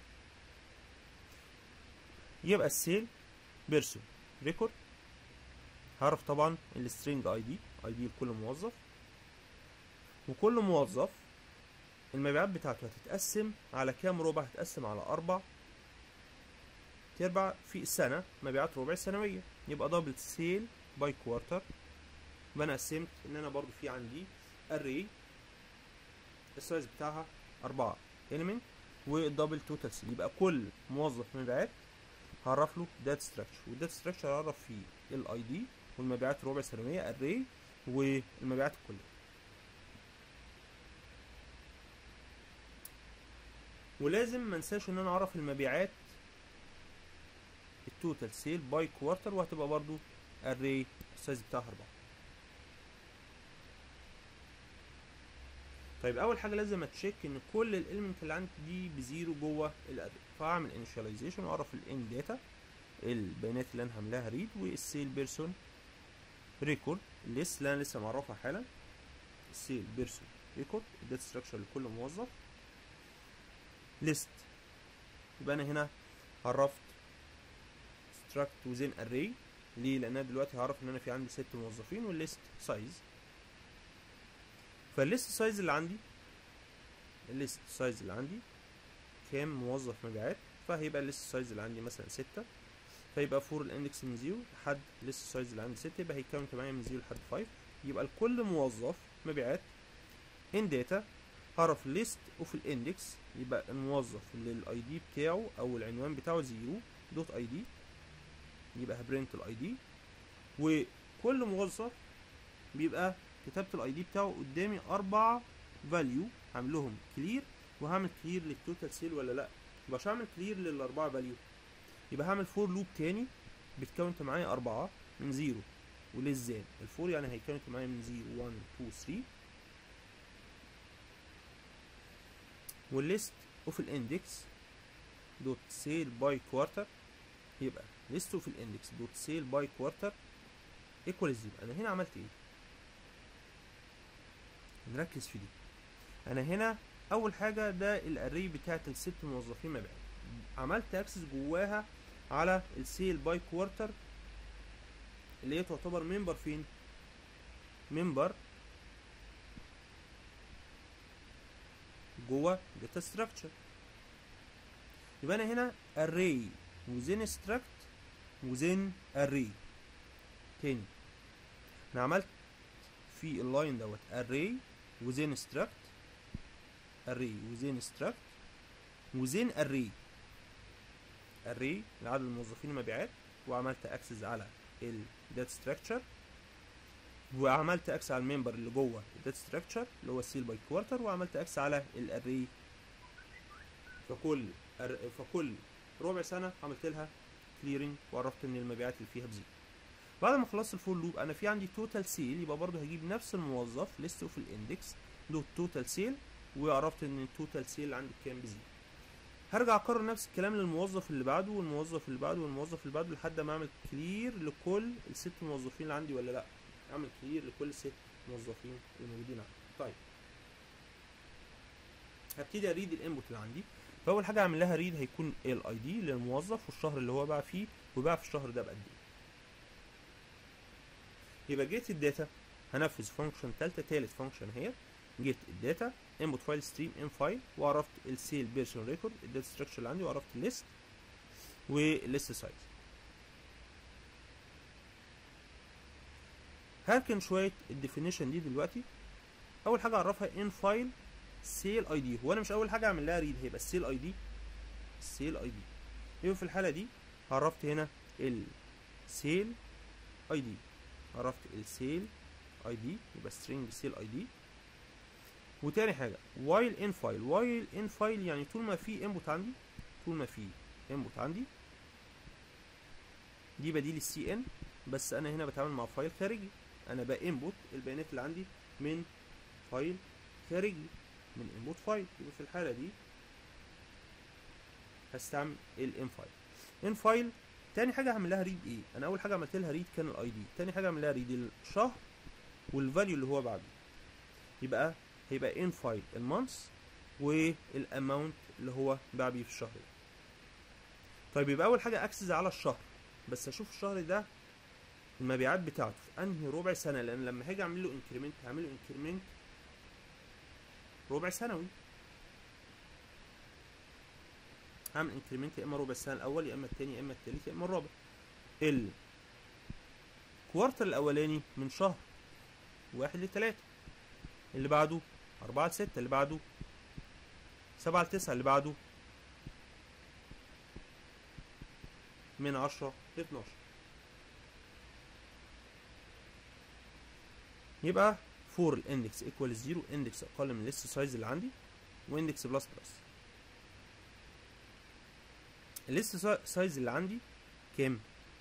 يبقى السيل بيرسون ريكورد هعرف طبعا السترينج اي دي اي دي لكل موظف وكل موظف المبيعات بتاعته هتتقسم على كام ربع هتتقسم على اربع تربع في السنه مبيعات ربع سنويه يبقى دبل سيل باي كوارتر يبقى انا قسمت ان انا برضو في عندي اري السايز بتاعها أربعة element والدبل توتال سيل يبقى كل موظف مبيعات هعرف له داتا ستراكشر والداتا ستراكشر هعرف فيه الاي دي والمبيعات ربع سنوية اري والمبيعات الكلية ولازم ما انساش ان انا اعرف المبيعات التوتال سيل باي كوارتر وهتبقى برضو اري السايز بتاعها أربعة طيب اول حاجه لازم اتشيك ان كل الاليمنت اللي عندي دي بزيرو جوه الاري فاعمل انيشاليزيشن واعرف الان داتا البيانات اللي انا هملاها ريد والسيل بيرسون ريكورد الليست اللي انا لسه معرفها حالا السيل بيرسون ريكورد الداتا ستراكشر لكل موظف ليست يبقى انا هنا عرفت ستراكت وزين اري ليه لان انا دلوقتي هعرف ان انا في عندي ست موظفين والليست سايز فالليست سايز اللي عندي الليست سايز اللي عندي كام موظف مبيعات فهيبقى الليست سايز اللي عندي مثلا ستة فيبقى فور الاندكس من زيرو لحد الليست سايز اللي عندي ستة يبقى هيكاونت معايا من زيرو لحد فايف يبقى لكل موظف مبيعات ان داتا هعرف ليست اوف الاندكس يبقى الموظف اللي الاي دي بتاعه او العنوان بتاعه زيرو دوت اي دي يبقى هبرنت الاي دي وكل موظف بيبقى كتبت الاي دي بتاعه قدامي اربع فاليو هعمل لهم كلير وهعمل كلير للتوتال سيل ولا لا يبقى عشان اعمل كلير للاربعه فاليو يبقى هعمل فور لوب تاني بتكاونت معايا اربعه من زيرو وللزان الفور يعني هيكاونت معايا من زيرو 1 2 3 والليست اوف الاندكس دوت سيل باي كوارتر يبقى ليست اوف الاندكس دوت سيل باي كوارتر ايكوال زيرو انا هنا عملت ايه نركز في دي انا هنا اول حاجه ده الاري بتاعت الست موظفين مبيعات عملت اكسس جواها على السيل باي كوارتر اللي هي تعتبر ممبر فين ممبر جوه داتا ستراكشر يبقى انا هنا array within struct within array تاني انا عملت في اللاين دوت array within struct array within struct within array array لعدد الموظفين المبيعات وعملت اكسس على الداتا ستراكشر وعملت اكس على الممبر اللي جوه الداتا ستراكشر اللي هو السيل باي كوارتر وعملت اكس على الاري فكل أر... فكل ربع سنه عملت لها كليرنج وعرفت ان المبيعات اللي فيها بزيرو بعد ما خلصت الفول لوب انا في عندي توتال سيل يبقى برضه هجيب نفس الموظف ليست اوف الاندكس دوت توتال سيل وعرفت ان التوتال سيل عندي كام بزيرو هرجع اكرر نفس الكلام للموظف اللي بعده والموظف اللي بعده والموظف اللي بعده لحد ما اعمل كلير لكل الست موظفين اللي عندي ولا لا اعمل كلير لكل الست موظفين الموجودين عندي طيب هبتدي اريد الانبوت اللي عندي فاول حاجه اعمل لها ريد هيكون الاي دي للموظف والشهر اللي هو باع فيه وباع في الشهر ده بقد ايه يبقى جيت الداتا هنفذ فانكشن تالتة تالت فانكشن هي جيت الداتا انبوت فايل ستريم ان فايل وعرفت السيل بيرسون ريكورد الداتا ستراكشر اللي عندي وعرفت الليست والليست سايز هركن شويه الديفينيشن دي دلوقتي اول حاجه اعرفها ان فايل سيل اي دي هو انا مش اول حاجه اعمل لها ريد هيبقى السيل اي دي السيل اي دي يبقى في الحاله دي عرفت هنا السيل اي دي عرفت السيل اي دي يبقى string سيل اي دي وتاني حاجه while in file while in file يعني طول ما في input عندي طول ما في انبوت عندي دي بديل السي ان بس انا هنا بتعامل مع فايل خارجي انا بانبوت البيانات اللي عندي من فايل خارجي من انبوت فايل يبقى في الحاله دي هستعمل الان فايل ان فايل تاني حاجه هعمل لها ريد ايه انا اول حاجه عملت لها ريد كان الاي دي تاني حاجه هعمل لها ريد الشهر والفاليو اللي هو بعده يبقى هيبقى ان فايل المانث والاماونت اللي هو باع بيه في الشهر ده طيب يبقى اول حاجه اكسس على الشهر بس اشوف الشهر ده المبيعات بتاعته في انهي ربع سنه لان لما هاجي اعمل له انكريمنت هعمل له انكريمنت ربع سنوي هعمل انكريمنت يا اما ربع السنه الاول يا اما التاني يا اما التالت يا اما الرابع الكوارتر الاولاني من شهر واحد لتلاتة اللي بعده أربعة لستة اللي بعده سبعة لتسعة اللي بعده من عشرة لاتناشر يبقى فور الاندكس ايكوال زيرو اندكس اقل من الليست سايز اللي عندي واندكس بلس بلس الليست سايز اللي عندي كام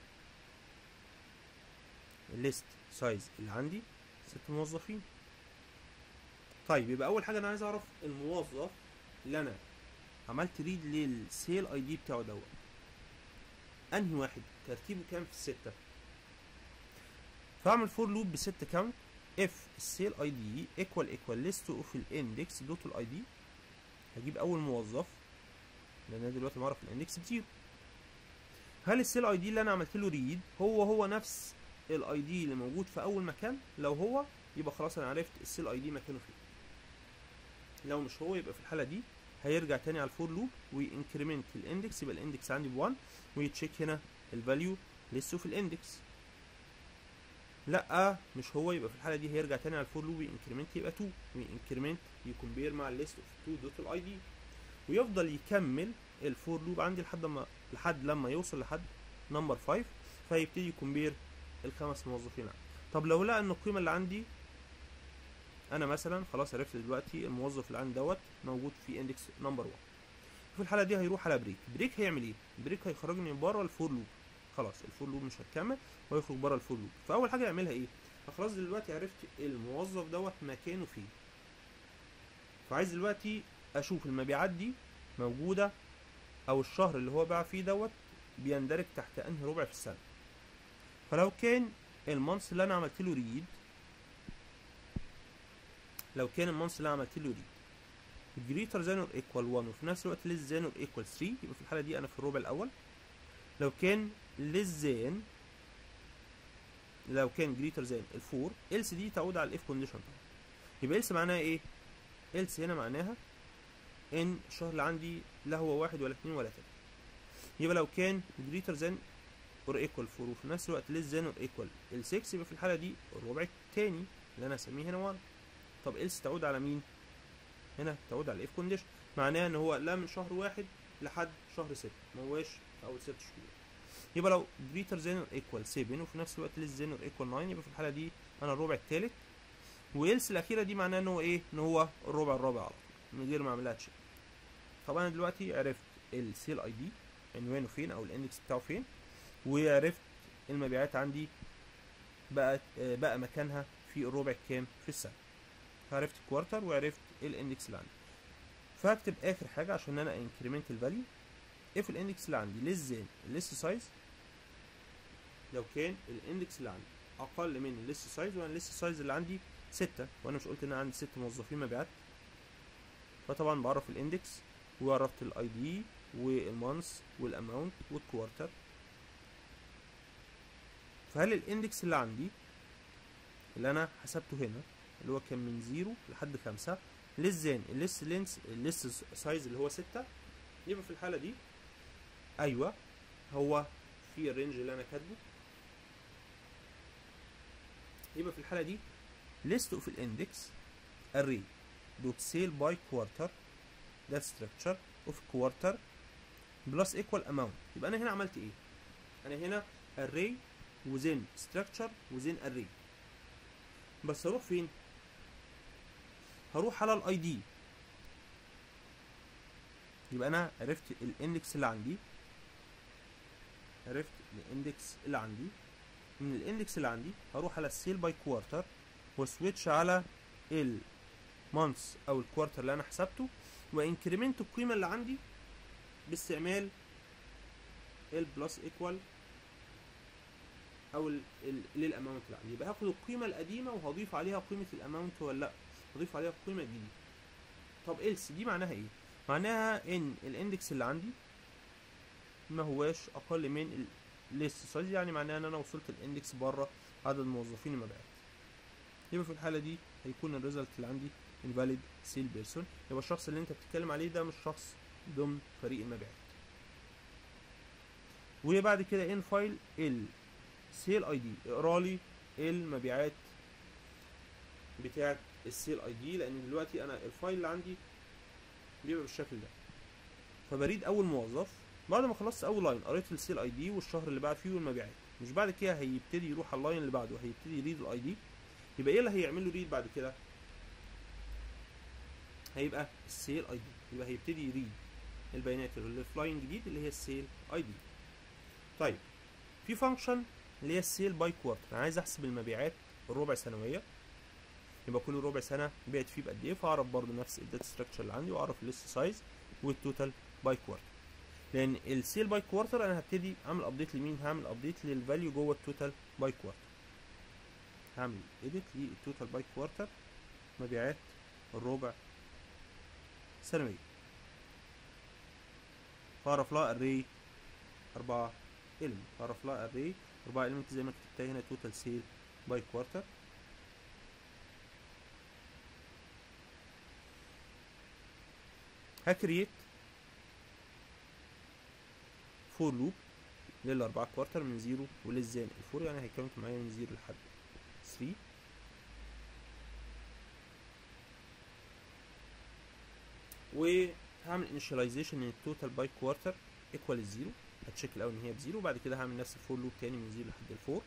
الليست سايز اللي عندي ست موظفين طيب يبقى اول حاجه انا عايز اعرف الموظف اللي انا عملت ريد للسيل اي دي بتاعه دوت انهي واحد ترتيبه كام في الستة فاعمل فور لوب بست كاونت اف السيل اي دي ايكوال ايكوال ليست اوف الاندكس دوت الاي دي هجيب اول موظف لان انا دلوقتي بعرف الاندكس بزيرو هل السيل اي دي اللي انا عملت له ريد هو هو نفس الاي دي اللي موجود في اول مكان لو هو يبقى خلاص انا عرفت السيل اي دي مكانه فين لو مش هو يبقى في الحاله دي هيرجع تاني على الفور لوب وينكريمنت الاندكس يبقى الاندكس عندي ب1 ويتشيك هنا الفاليو لسه في الاندكس لا مش هو يبقى في الحاله دي هيرجع تاني على الفور لوب وينكريمنت يبقى 2 وينكريمنت يكمبير مع الليست اوف 2 دوت الاي دي ويفضل يكمل الفور لوب عندي لحد ما لحد لما يوصل لحد نمبر 5 فيبتدي يكمبير الخمس موظفين عندي طب لو لقى ان القيمه اللي عندي انا مثلا خلاص عرفت دلوقتي الموظف اللي عندي دوت موجود في اندكس نمبر 1 في الحاله دي هيروح على بريك بريك هيعمل ايه بريك هيخرجني بره الفور لوب خلاص الفور لوب مش هتكمل ويخرج بره الفور لوب فاول حاجه يعملها ايه خلاص دلوقتي عرفت الموظف دوت مكانه فين فعايز دلوقتي اشوف المبيعات دي موجوده او الشهر اللي هو باع فيه دوت بيندرج تحت انهي ربع في السنه فلو كان المانس اللي انا عملت له ريد لو كان المانس اللي انا عملت له ريد greater than or equal 1 وفي نفس الوقت less than or equal 3 يبقى في الحاله دي انا في الربع الاول لو كان less than لو كان greater than ال 4 else دي تعود على الاف كونديشن طبعا يبقى else معناها ايه else هنا معناها ان الشهر اللي عندي لا هو واحد ولا اتنين ولا تلاته يبقى لو كان greater than or equal 4 وفي نفس الوقت less than or equal ال 6 يبقى في الحاله دي الربع التاني اللي انا هسميه هنا 1 طب else تعود على مين هنا تعود على الاف كونديشن معناها ان هو لا من شهر واحد لحد شهر ستة ما هواش في اول ست شهور يبقى لو greater than or equal 7 وفي نفس الوقت less than or equal 9 يبقى في الحاله دي انا الربع الثالث وإلس الاخيره دي معناها ان هو ايه ان هو الربع الرابع على طول من غير ما اعملها تشيك طب انا دلوقتي عرفت السيل اي دي عنوانه فين او الاندكس بتاعه فين وعرفت المبيعات عندي بقت بقى مكانها في الربع الكام في السنه فعرفت الكوارتر وعرفت الاندكس اللي عندي فهكتب اخر حاجه عشان انا انكريمنت الفاليو اف الاندكس اللي عندي ليس زين الليست سايز لو كان الاندكس اللي عندي اقل من الليست سايز وانا الليست سايز اللي عندي ستة وانا مش قلت ان انا عندي ست موظفين مبيعات فطبعا بعرف الاندكس وعرفت الاي دي والمانس والاماونت والكوارتر فهل الاندكس اللي عندي اللي انا حسبته هنا اللي هو كان من زيرو لحد خمسة ليس زين الليست لينس الليست سايز اللي هو ستة يبقى في الحالة دي أيوة هو في الرينج اللي أنا كاتبه يبقى في الحالة دي list of الانdex array dot sale by quarter that structure of quarter plus equal amount يبقى أنا هنا عملت إيه؟ أنا هنا array within structure within array بس هروح فين؟ هروح على الاي دي يبقى انا عرفت الاندكس اللي عندي عرفت الاندكس اللي عندي من الاندكس اللي عندي هروح على السيل باي كوارتر وسويتش على المانث او الكوارتر اللي انا حسبته وانكريمنت القيمه اللي عندي باستعمال ال بلس ايكوال او للاماونت اللي عندي يبقى هاخد القيمه القديمه وهضيف عليها قيمه الاماونت ولا لا هضيف عليها القيمه الجديده طب إلس دي معناها ايه معناها ان الاندكس اللي عندي ما هواش اقل من الليست سايز يعني معناها ان انا وصلت الاندكس بره عدد موظفين المبيعات يبقى في الحاله دي هيكون الريزلت اللي عندي invalid سيل بيرسون يبقى الشخص اللي انت بتتكلم عليه ده مش شخص ضمن فريق المبيعات وبعد كده ان فايل ال سيل اي دي اقرا لي المبيعات بتاعه السيل اي دي لان دلوقتي انا الفايل اللي عندي بيبقى بالشكل ده فبريد اول موظف بعد ما خلصت اول لاين قريت السيل اي دي والشهر اللي بعد فيه والمبيعات مش بعد كده هيبتدي يروح على اللاين اللي بعده هيبتدي يريد الاي دي يبقى ايه اللي هيعمل له ريد بعد كده هيبقى السيل اي دي يبقى هيبتدي يريد البيانات اللي في لاين جديد اللي هي السيل اي دي طيب في فانكشن اللي هي السيل باي كوارتر انا عايز احسب المبيعات الربع سنويه يبقى كل ربع سنه بعت فيه بقد ايه فاعرف برضو نفس الداتا ستراكشر اللي عندي واعرف الليست سايز والتوتال باي كوارتر لان السيل باي كوارتر انا هبتدي اعمل ابديت لمين هعمل ابديت للفاليو جوه التوتال باي كوارتر هعمل اديت للتوتال باي كوارتر مبيعات الربع سنوية فاعرف لها اري أربعة إلمنت فاعرف لها اري أربعة إلمنت زي ما كتبتها هنا توتال سيل باي كوارتر هكريت فور لوب للأربعة كوارتر من زيرو وللزان الفور يعني هيكونت معايا من زيرو لحد 3 وهعمل initialization من التوتال باي كوارتر ايكوال الزيرو هتشيك الاول ان هي بزيرو وبعد كده هعمل نفس الفور لوب تاني من زيرو لحد الفور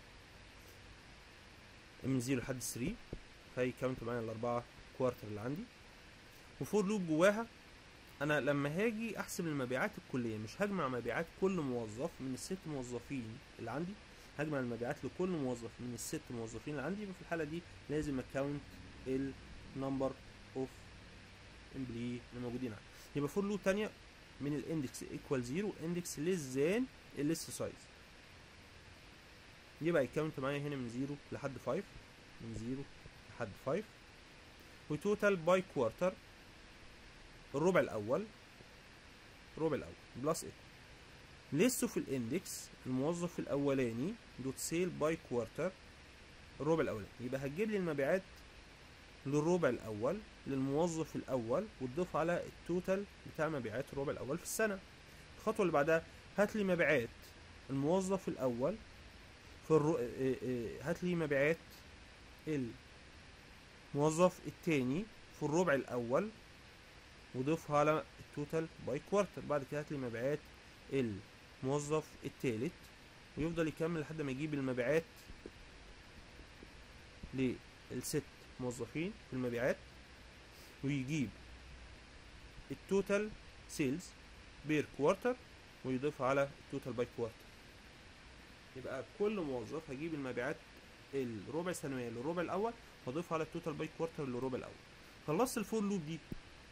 من زيرو لحد 3 فهيكونت معايا الاربعه كوارتر اللي عندي وفور لوب جواها انا لما هاجي احسب المبيعات الكليه مش هجمع مبيعات كل موظف من الست موظفين اللي عندي هجمع المبيعات لكل موظف من الست موظفين اللي عندي يبقى في الحاله دي لازم اكونت النمبر اوف امبلي اللي موجودين عندي يبقى فور لوب تانية من الاندكس ايكوال زيرو اندكس ليس ذان الليست سايز يبقى يكونت معايا هنا من زيرو لحد 5 من زيرو لحد 5 وتوتال باي كوارتر الربع الاول الربع الاول بلس ايكوال لسه في الاندكس الموظف الاولاني دوت سيل باي كوارتر الربع الاولاني يبقى هتجيب لي المبيعات للربع الاول للموظف الاول وتضيف على التوتال بتاع مبيعات الربع الاول في السنه الخطوه اللي بعدها هات لي مبيعات الموظف الاول في الرو... هات لي مبيعات الموظف الثاني في الربع الاول وضيفها على التوتال باي كوارتر بعد كده هات لي مبيعات الموظف الثالث ويفضل يكمل لحد ما يجيب المبيعات للست موظفين في المبيعات ويجيب التوتال سيلز بير كوارتر ويضيف على التوتال باي كوارتر يبقى كل موظف هجيب المبيعات الربع سنوية للربع الأول وأضيف على التوتال باي كوارتر للربع الأول خلصت الفور لوب دي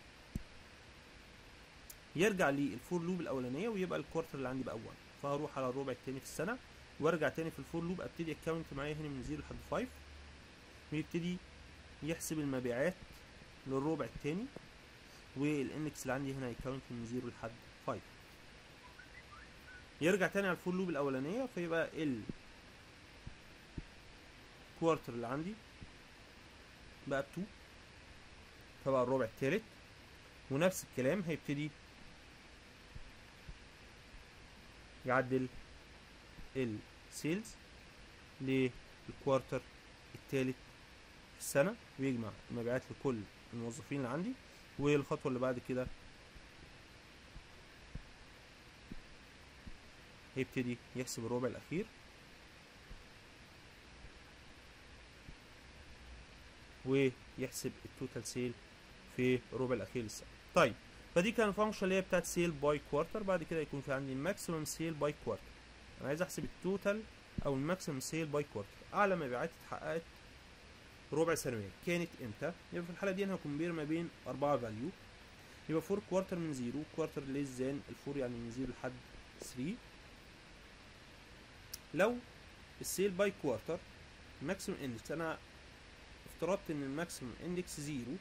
يرجع لي الفور لوب الأولانية ويبقى الكوارتر اللي عندي بقى 1 فهروح على الربع التاني في السنة وارجع تاني في الفور لوب ابتدي اكونت معايا هنا من 0 لحد 5 ويبتدي يحسب المبيعات للربع التاني والاندكس اللي عندي هنا هيكونت من 0 لحد 5 يرجع تاني على الفور لوب الاولانيه فيبقى ال كوارتر اللي عندي بقى ب 2 فبقى الربع التالت ونفس الكلام هيبتدي يعدل السيلز للكوارتر التالت في السنة ويجمع المبيعات لكل الموظفين اللي عندي والخطوة اللي بعد كده هيبتدي يحسب الربع الأخير ويحسب التوتال سيل في الربع الأخير للسنة طيب فدي كان فانكشن اللي هي بتاعت سيل باي كوارتر بعد كده يكون في عندي الماكسيمم سيل باي كوارتر انا عايز احسب التوتال او الماكسيمم سيل باي كوارتر اعلى مبيعات اتحققت ربع سنويا كانت امتى يبقى في الحاله دي انا هكمبير ما بين اربعه فاليو يبقى فور كوارتر من زيرو كوارتر ليس ذان الفور يعني من زيرو لحد 3 لو السيل باي كوارتر ماكسيمم اندكس انا افترضت ان الماكسيمم اندكس زيرو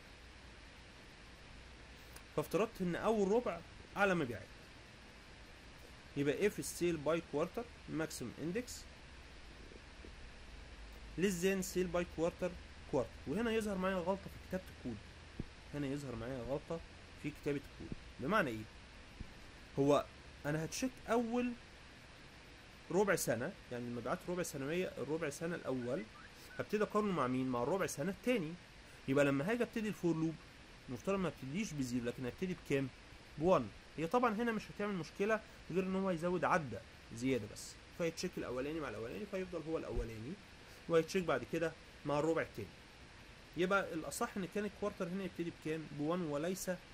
فافترضت ان اول ربع اعلى مبيعات يبقى اف السيل باي كوارتر ماكسيمم اندكس less than sale by quarter quarter وهنا يظهر معايا غلطة في كتابة الكود هنا يظهر معايا غلطة في كتابة الكود بمعنى ايه هو انا هتشيك اول ربع سنة يعني المبيعات ربع سنوية الربع سنة الاول هبتدي اقارنه مع مين مع الربع سنة التاني يبقى لما هاجي ابتدي الفور لوب المفترض ما ابتديش بزيرو لكن ابتدي بكام ب1 هي طبعا هنا مش هتعمل مشكلة غير ان هو يزود عدة زيادة بس فيتشيك الاولاني مع الاولاني فيفضل هو الاولاني وهيتشيك بعد كده مع الربع التاني يبقى الاصح ان كان الكوارتر هنا يبتدي بكام ب 1 وليس 0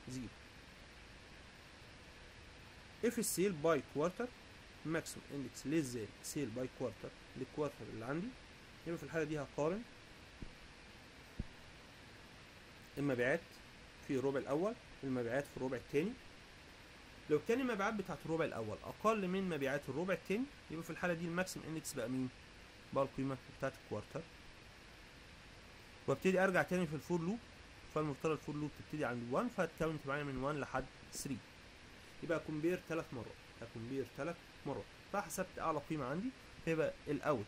if السيل باي كوارتر ماكسيمم اندكس less than سيل باي كوارتر للكوارتر اللي عندي يبقى في الحاله دي هقارن المبيعات في الربع الاول والمبيعات في الربع الثاني لو كان المبيعات بتاعت الربع الاول اقل من مبيعات الربع الثاني يبقى في الحاله دي الماكسيمم اندكس بقى مين بقى القيمه بتاعت الكوارتر وابتدي ارجع تاني في الفور لوب فالمفترض الفور لوب تبتدي عند 1 فهتكاونت معايا من 1 لحد 3 يبقى كومبير ثلاث مرات هكمبير ثلاث مرات فحسبت اعلى قيمه عندي فيبقى الاوت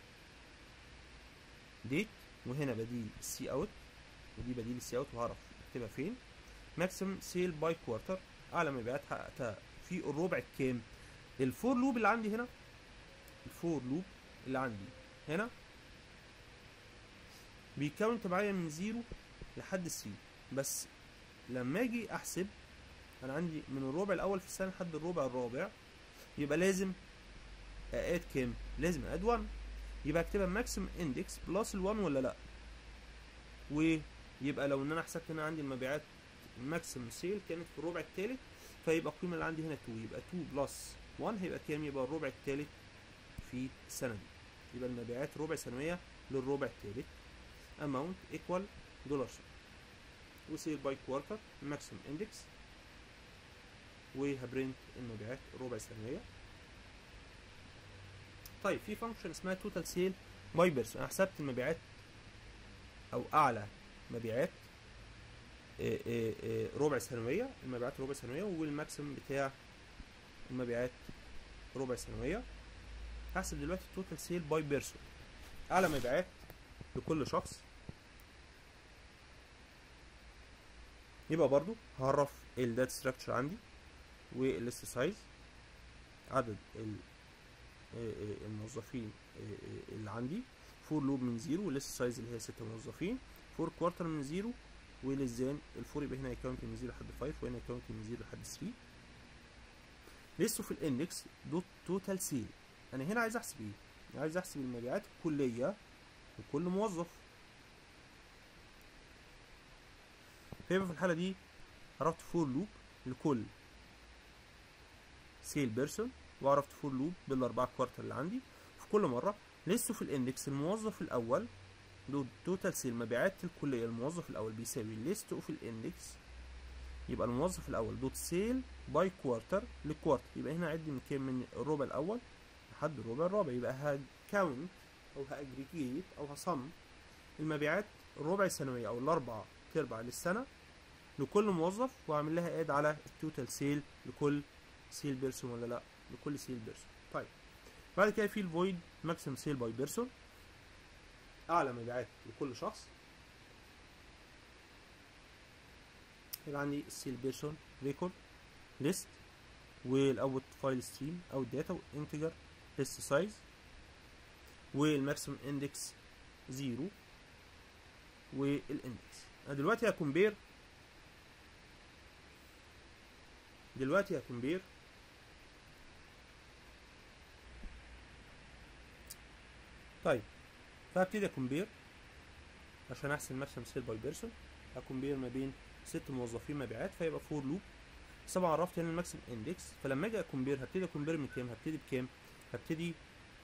ديت وهنا بديل السي اوت ودي بديل السي اوت وهعرف اكتبها فين ماكسيمم سيل باي كوارتر اعلى مبيعات حققتها في الربع الكام الفور لوب اللي عندي هنا الفور لوب اللي عندي هنا بيكاونت معايا من زيرو لحد 3 بس لما اجي احسب انا عندي من الربع الاول في السنه لحد الربع الرابع يبقى لازم اقاد كام لازم اقاد 1 يبقى اكتبها ماكسيمم اندكس بلس ال1 ولا لا ويبقى لو ان انا حسبت ان انا عندي المبيعات ماكسيمم سيل كانت في الربع الثالث فيبقى القيمه اللي عندي هنا 2 يبقى 2 بلس 1 هيبقى كام يبقى الربع الثالث في السنه دي يبقى المبيعات ربع سنويه للربع الثالث amount equal دولار سنت وسيل باي كوارتر ماكسيمم اندكس وهبرنت المبيعات ربع سنويه طيب في فانكشن اسمها توتال سيل باي بيرسون انا حسبت المبيعات او اعلى مبيعات إيه إيه إيه ربع سنويه المبيعات ربع سنويه والماكسيمم بتاع المبيعات ربع سنويه هحسب دلوقتي التوتال سيل باي بيرسون اعلى مبيعات لكل شخص يبقى برضو هعرف الداتا ستراكشر عندي والليست سايز عدد الموظفين اللي عندي فور لوب من زيرو والليست سايز اللي هي ستة موظفين فور كوارتر من زيرو وللزان الفور يبقى هنا يكاونت من زيرو لحد فايف وهنا يكاونت من زيرو لحد ثري لسه في الاندكس دوت توتال سيل انا هنا عايز احسب ايه عايز احسب المبيعات الكليه لكل موظف فيبقى في الحاله دي عرفت فور لوب لكل سيل بيرسون وعرفت فور لوب بالاربع كوارتر اللي عندي في كل مره لسه في الاندكس الموظف الاول دوت توتال سيل مبيعات الكليه الموظف الاول بيساوي ليست اوف الاندكس يبقى الموظف الاول دوت سيل باي كوارتر لكوارتر يبقى هنا عد من كام من الربع الاول لحد الربع الرابع يبقى هكاونت او هاجريجيت او هصم المبيعات الربع السنويه او الاربع تربع للسنه لكل موظف واعمل لها اد على التوتال سيل لكل سيل بيرسون ولا لا لكل سيل بيرسون طيب بعد كده في الفويد ماكسيمم سيل باي بيرسون اعلى مبيعات لكل شخص يبقى عندي السيل بيرسون ريكورد ليست والاوت فايل ستريم او داتا وانتجر ليست سايز والماكسيمم اندكس زيرو والاندكس انا دلوقتي هكمبير دلوقتي هكمبير طيب فهبتدي اكمبير عشان احسب ماكسيمم سيل باي بيرسون هكمبير ما بين ست موظفين مبيعات فيبقى فور لوب بس طبعا عرفت هنا الماكسيم اندكس فلما اجي اكمبير هبتدي اكمبير من كام هبتدي بكام هبتدي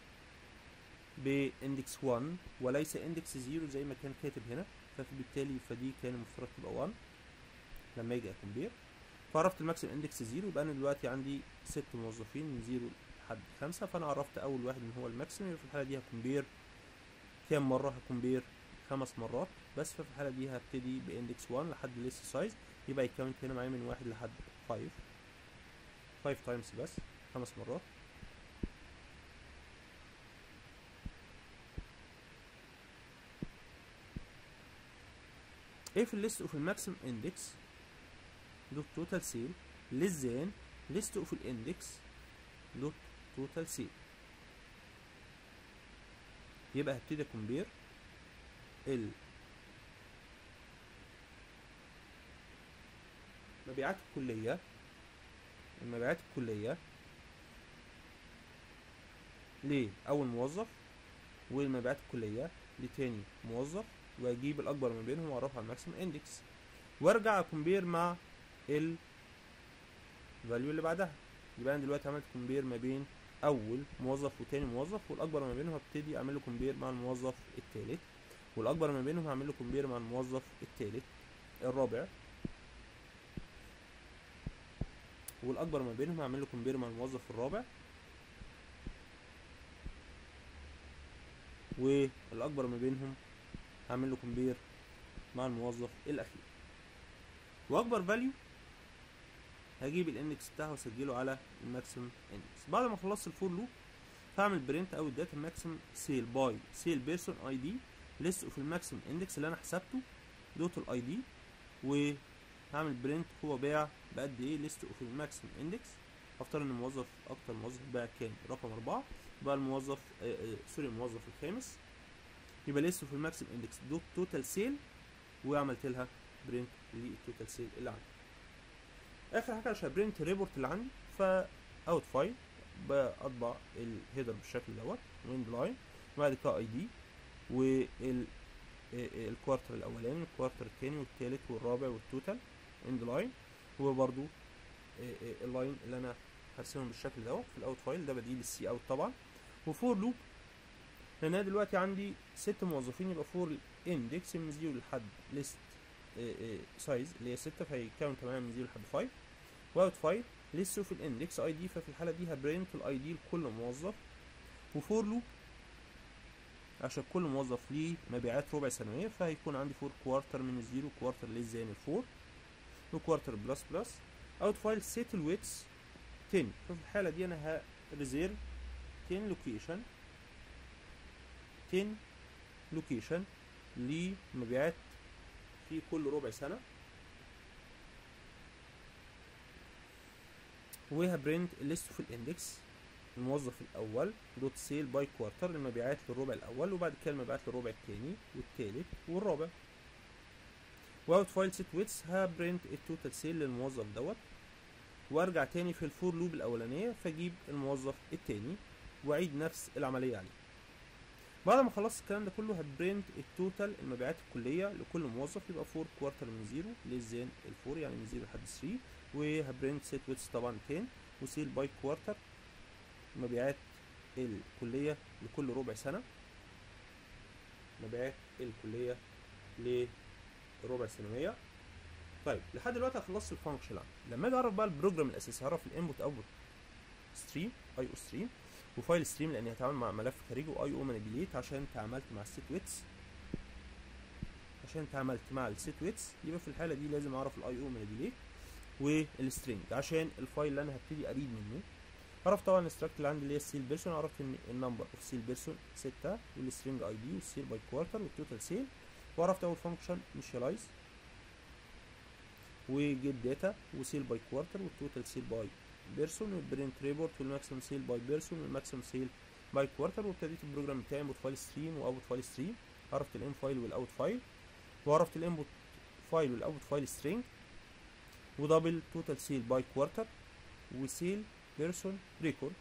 باندكس 1 وليس اندكس 0 زي ما كان كاتب هنا فبالتالي فدي كان المفترض تبقى 1 لما اجي اكمبير فعرفت الماكسيم اندكس 0 يبقى انا دلوقتي عندي ست موظفين من 0 لحد 5 فانا عرفت اول واحد ان هو الماكسيم يبقى في الحاله دي هكمبير كام مره هكمبير خمس مرات بس ففي الحاله دي هبتدي باندكس 1 لحد ليست سايز يبقى يكاونت هنا معايا من واحد لحد 5 5 تايمز بس خمس مرات if list of الماكسيم index dot total sale less than list of index dot total sale يبقى هبتدي اكمبير ال مبيعات الكلية المبيعات الكلية لأول موظف والمبيعات الكلية لتاني موظف واجيب الاكبر ما بينهم واعرفه على الماكسيم اندكس وارجع اكمبير مع ال فاليو اللي بعدها يبقى انا دلوقتي عملت كومبير ما بين اول موظف وتاني موظف والاكبر ما بينهم هبتدي اعمل له كومبير مع الموظف التالت والاكبر ما بينهم هعمل له كومبير مع الموظف التالت الرابع والاكبر ما بينهم هعمل له كومبير مع الموظف الرابع والاكبر ما بينهم هعمل له كومبير مع الموظف الاخير واكبر فاليو هجيب الاندكس بتاعه واسجله على الماكسيم اندكس بعد ما خلصت الفور لوب هعمل برنت او الداتا ماكسيم سيل باي سيل بيرسون اي دي ليست اوف الماكسيم اندكس اللي انا حسبته دوت الاي دي وهعمل برنت هو باع بقد ايه ليست اوف الماكسيم اندكس هفترض ان الموظف اكتر موظف باع كام رقم أربعة بقى الموظف آه آه سوري الموظف الخامس يبقى ليست اوف الماكسيم اندكس دوت توتال سيل وعملت لها برنت للتوتال سيل اللي عندي اخر حاجه عشان برنت الريبورت اللي عندي ف اوت فايل بطبع الهيدر بالشكل دوت ويند لاين وبعد كده اي دي وال الكوارتر الاولاني الكوارتر الثاني والثالث والرابع والتوتال اند لاين وبرده اللاين اللي انا هرسمهم بالشكل دوت في الاوت فايل ده بديل السي اوت طبعا وفور لوب لان انا دلوقتي عندي ست موظفين يبقى فور اندكس من زيرو لحد ليست سايز اللي هي ستة فهيكاونت معايا من زيرو لحد فايف واوت فايل ليست اوف الاندكس اي دي ففي الحالة دي هبرنت الاي دي لكل موظف وفور لوب عشان كل موظف ليه مبيعات ربع سنوية فهيكون عندي فور كوارتر من الزيرو كوارتر ليس زين الفور وكوارتر بلس بلس اوت فايل سيت الويتس 10 ففي الحالة دي انا هريزيرف 10 لوكيشن 10 لوكيشن لمبيعات في كل ربع سنة وهبرنت الليست في الاندكس الموظف الاول دوت سيل باي كوارتر المبيعات للربع الاول وبعد كده المبيعات للربع الثاني والثالث والرابع واوت فايل سيت ويتس هبرنت التوتال سيل للموظف دوت وارجع تاني في الفور لوب الاولانيه فاجيب الموظف الثاني واعيد نفس العمليه عليه بعد ما خلصت الكلام ده كله هبرنت التوتال المبيعات الكليه لكل موظف يبقى 4 كوارتر من زيرو للزين الفور يعني من زيرو لحد 3 وهبرنت سيت ويتس طبعا 10 وسيل باي كوارتر مبيعات الكليه لكل ربع سنه مبيعات الكليه لربع سنويه طيب لحد دلوقتي خلصت الفانكشن لما اجي اعرف بقى البروجرام الاساسي هعرف الانبوت اوتبوت ستريم اي او ستريم وفايل ستريم لاني هتعامل مع ملف خارجي واي او مانيبيليت عشان تعاملت مع السيت ويتس عشان تعاملت مع السيت ويتس يبقى في الحاله دي لازم اعرف الاي او مانيبيليت والسترينج عشان الفايل اللي انا هبتدي اريد منه عرفت طبعا الاستراكت اللي عندي اللي هي السيل بيرسون عرفت ان النمبر اوف سيل بيرسون 6 والسترينج اي دي والسيل باي كوارتر والتوتال سيل وعرفت اول فانكشن initialize وجيت داتا وسيل باي كوارتر والتوتال سيل باي بيرسون والبرنت ريبورت والماكسيمم سيل باي بيرسون والماكسيمم سيل باي كوارتر وابتديت البروجرام بتاعي انبوت فايل ستريم واوت فايل ستريم عرفت الان فايل والاوت فايل وعرفت الانبوت فايل والاوت فايل سترينج ودبل توتال سيل باي كوارتر وسيل بيرسون ريكورد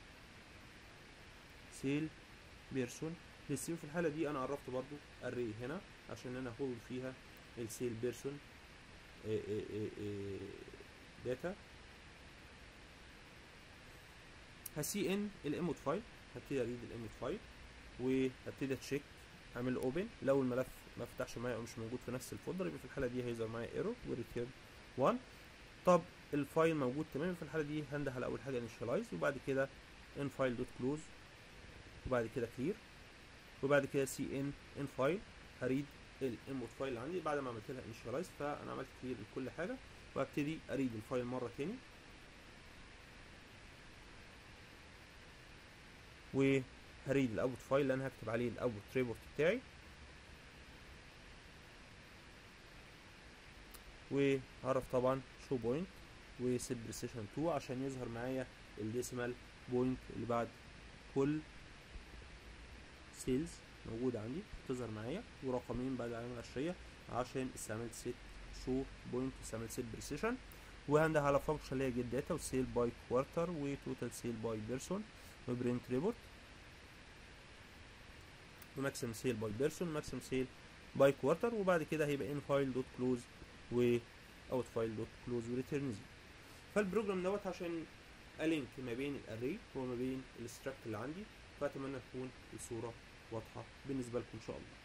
سيل بيرسون ريسيف في الحاله دي انا عرفت برضو الري هنا عشان انا هولد فيها السيل بيرسون داتا هسي ان الانبوت فايل هبتدي اريد الانبوت فايل وهبتدي اتشيك اعمل اوبن لو الملف ما فتحش معايا او مش موجود في نفس الفولدر يبقى في الحاله دي هيظهر معايا ايرور وريتيرن 1 طب الفايل موجود تمام في الحاله دي هنده على اول حاجه انيشاليز وبعد كده ان فايل دوت كلوز وبعد كده كلير وبعد كده سي ان ان فايل هريد الانبوت فايل اللي عندي بعد ما عملت لها انيشاليز فانا عملت كلير لكل حاجه وهبتدي اريد الفايل مره تاني وهريد الاوت فايل اللي انا هكتب عليه الاوت ريبورت بتاعي وهعرف طبعا شو بوينت وسيت بريسيشن 2 عشان يظهر معايا الديسيمال بوينت اللي بعد كل سيلز موجودة عندي تظهر معايا ورقمين بعد العلامة العشرية عشان استعملت سيت شو بوينت استعملت سيت بريسيشن وهنده على فانكشن اللي هي جيت داتا وسيل باي كوارتر وتوتال سيل باي بيرسون وبرنت ريبورت وماكسيم سيل باي بيرسون ماكسيم سيل باي كوارتر وبعد كده هيبقى ان فايل دوت كلوز و اوت فايل دوت كلوز وريتيرن زيرو فالبروجرام دوت عشان الينك ما بين الاري وما بين الاستراكت اللي عندي فاتمنى تكون الصوره واضحه بالنسبه لكم ان شاء الله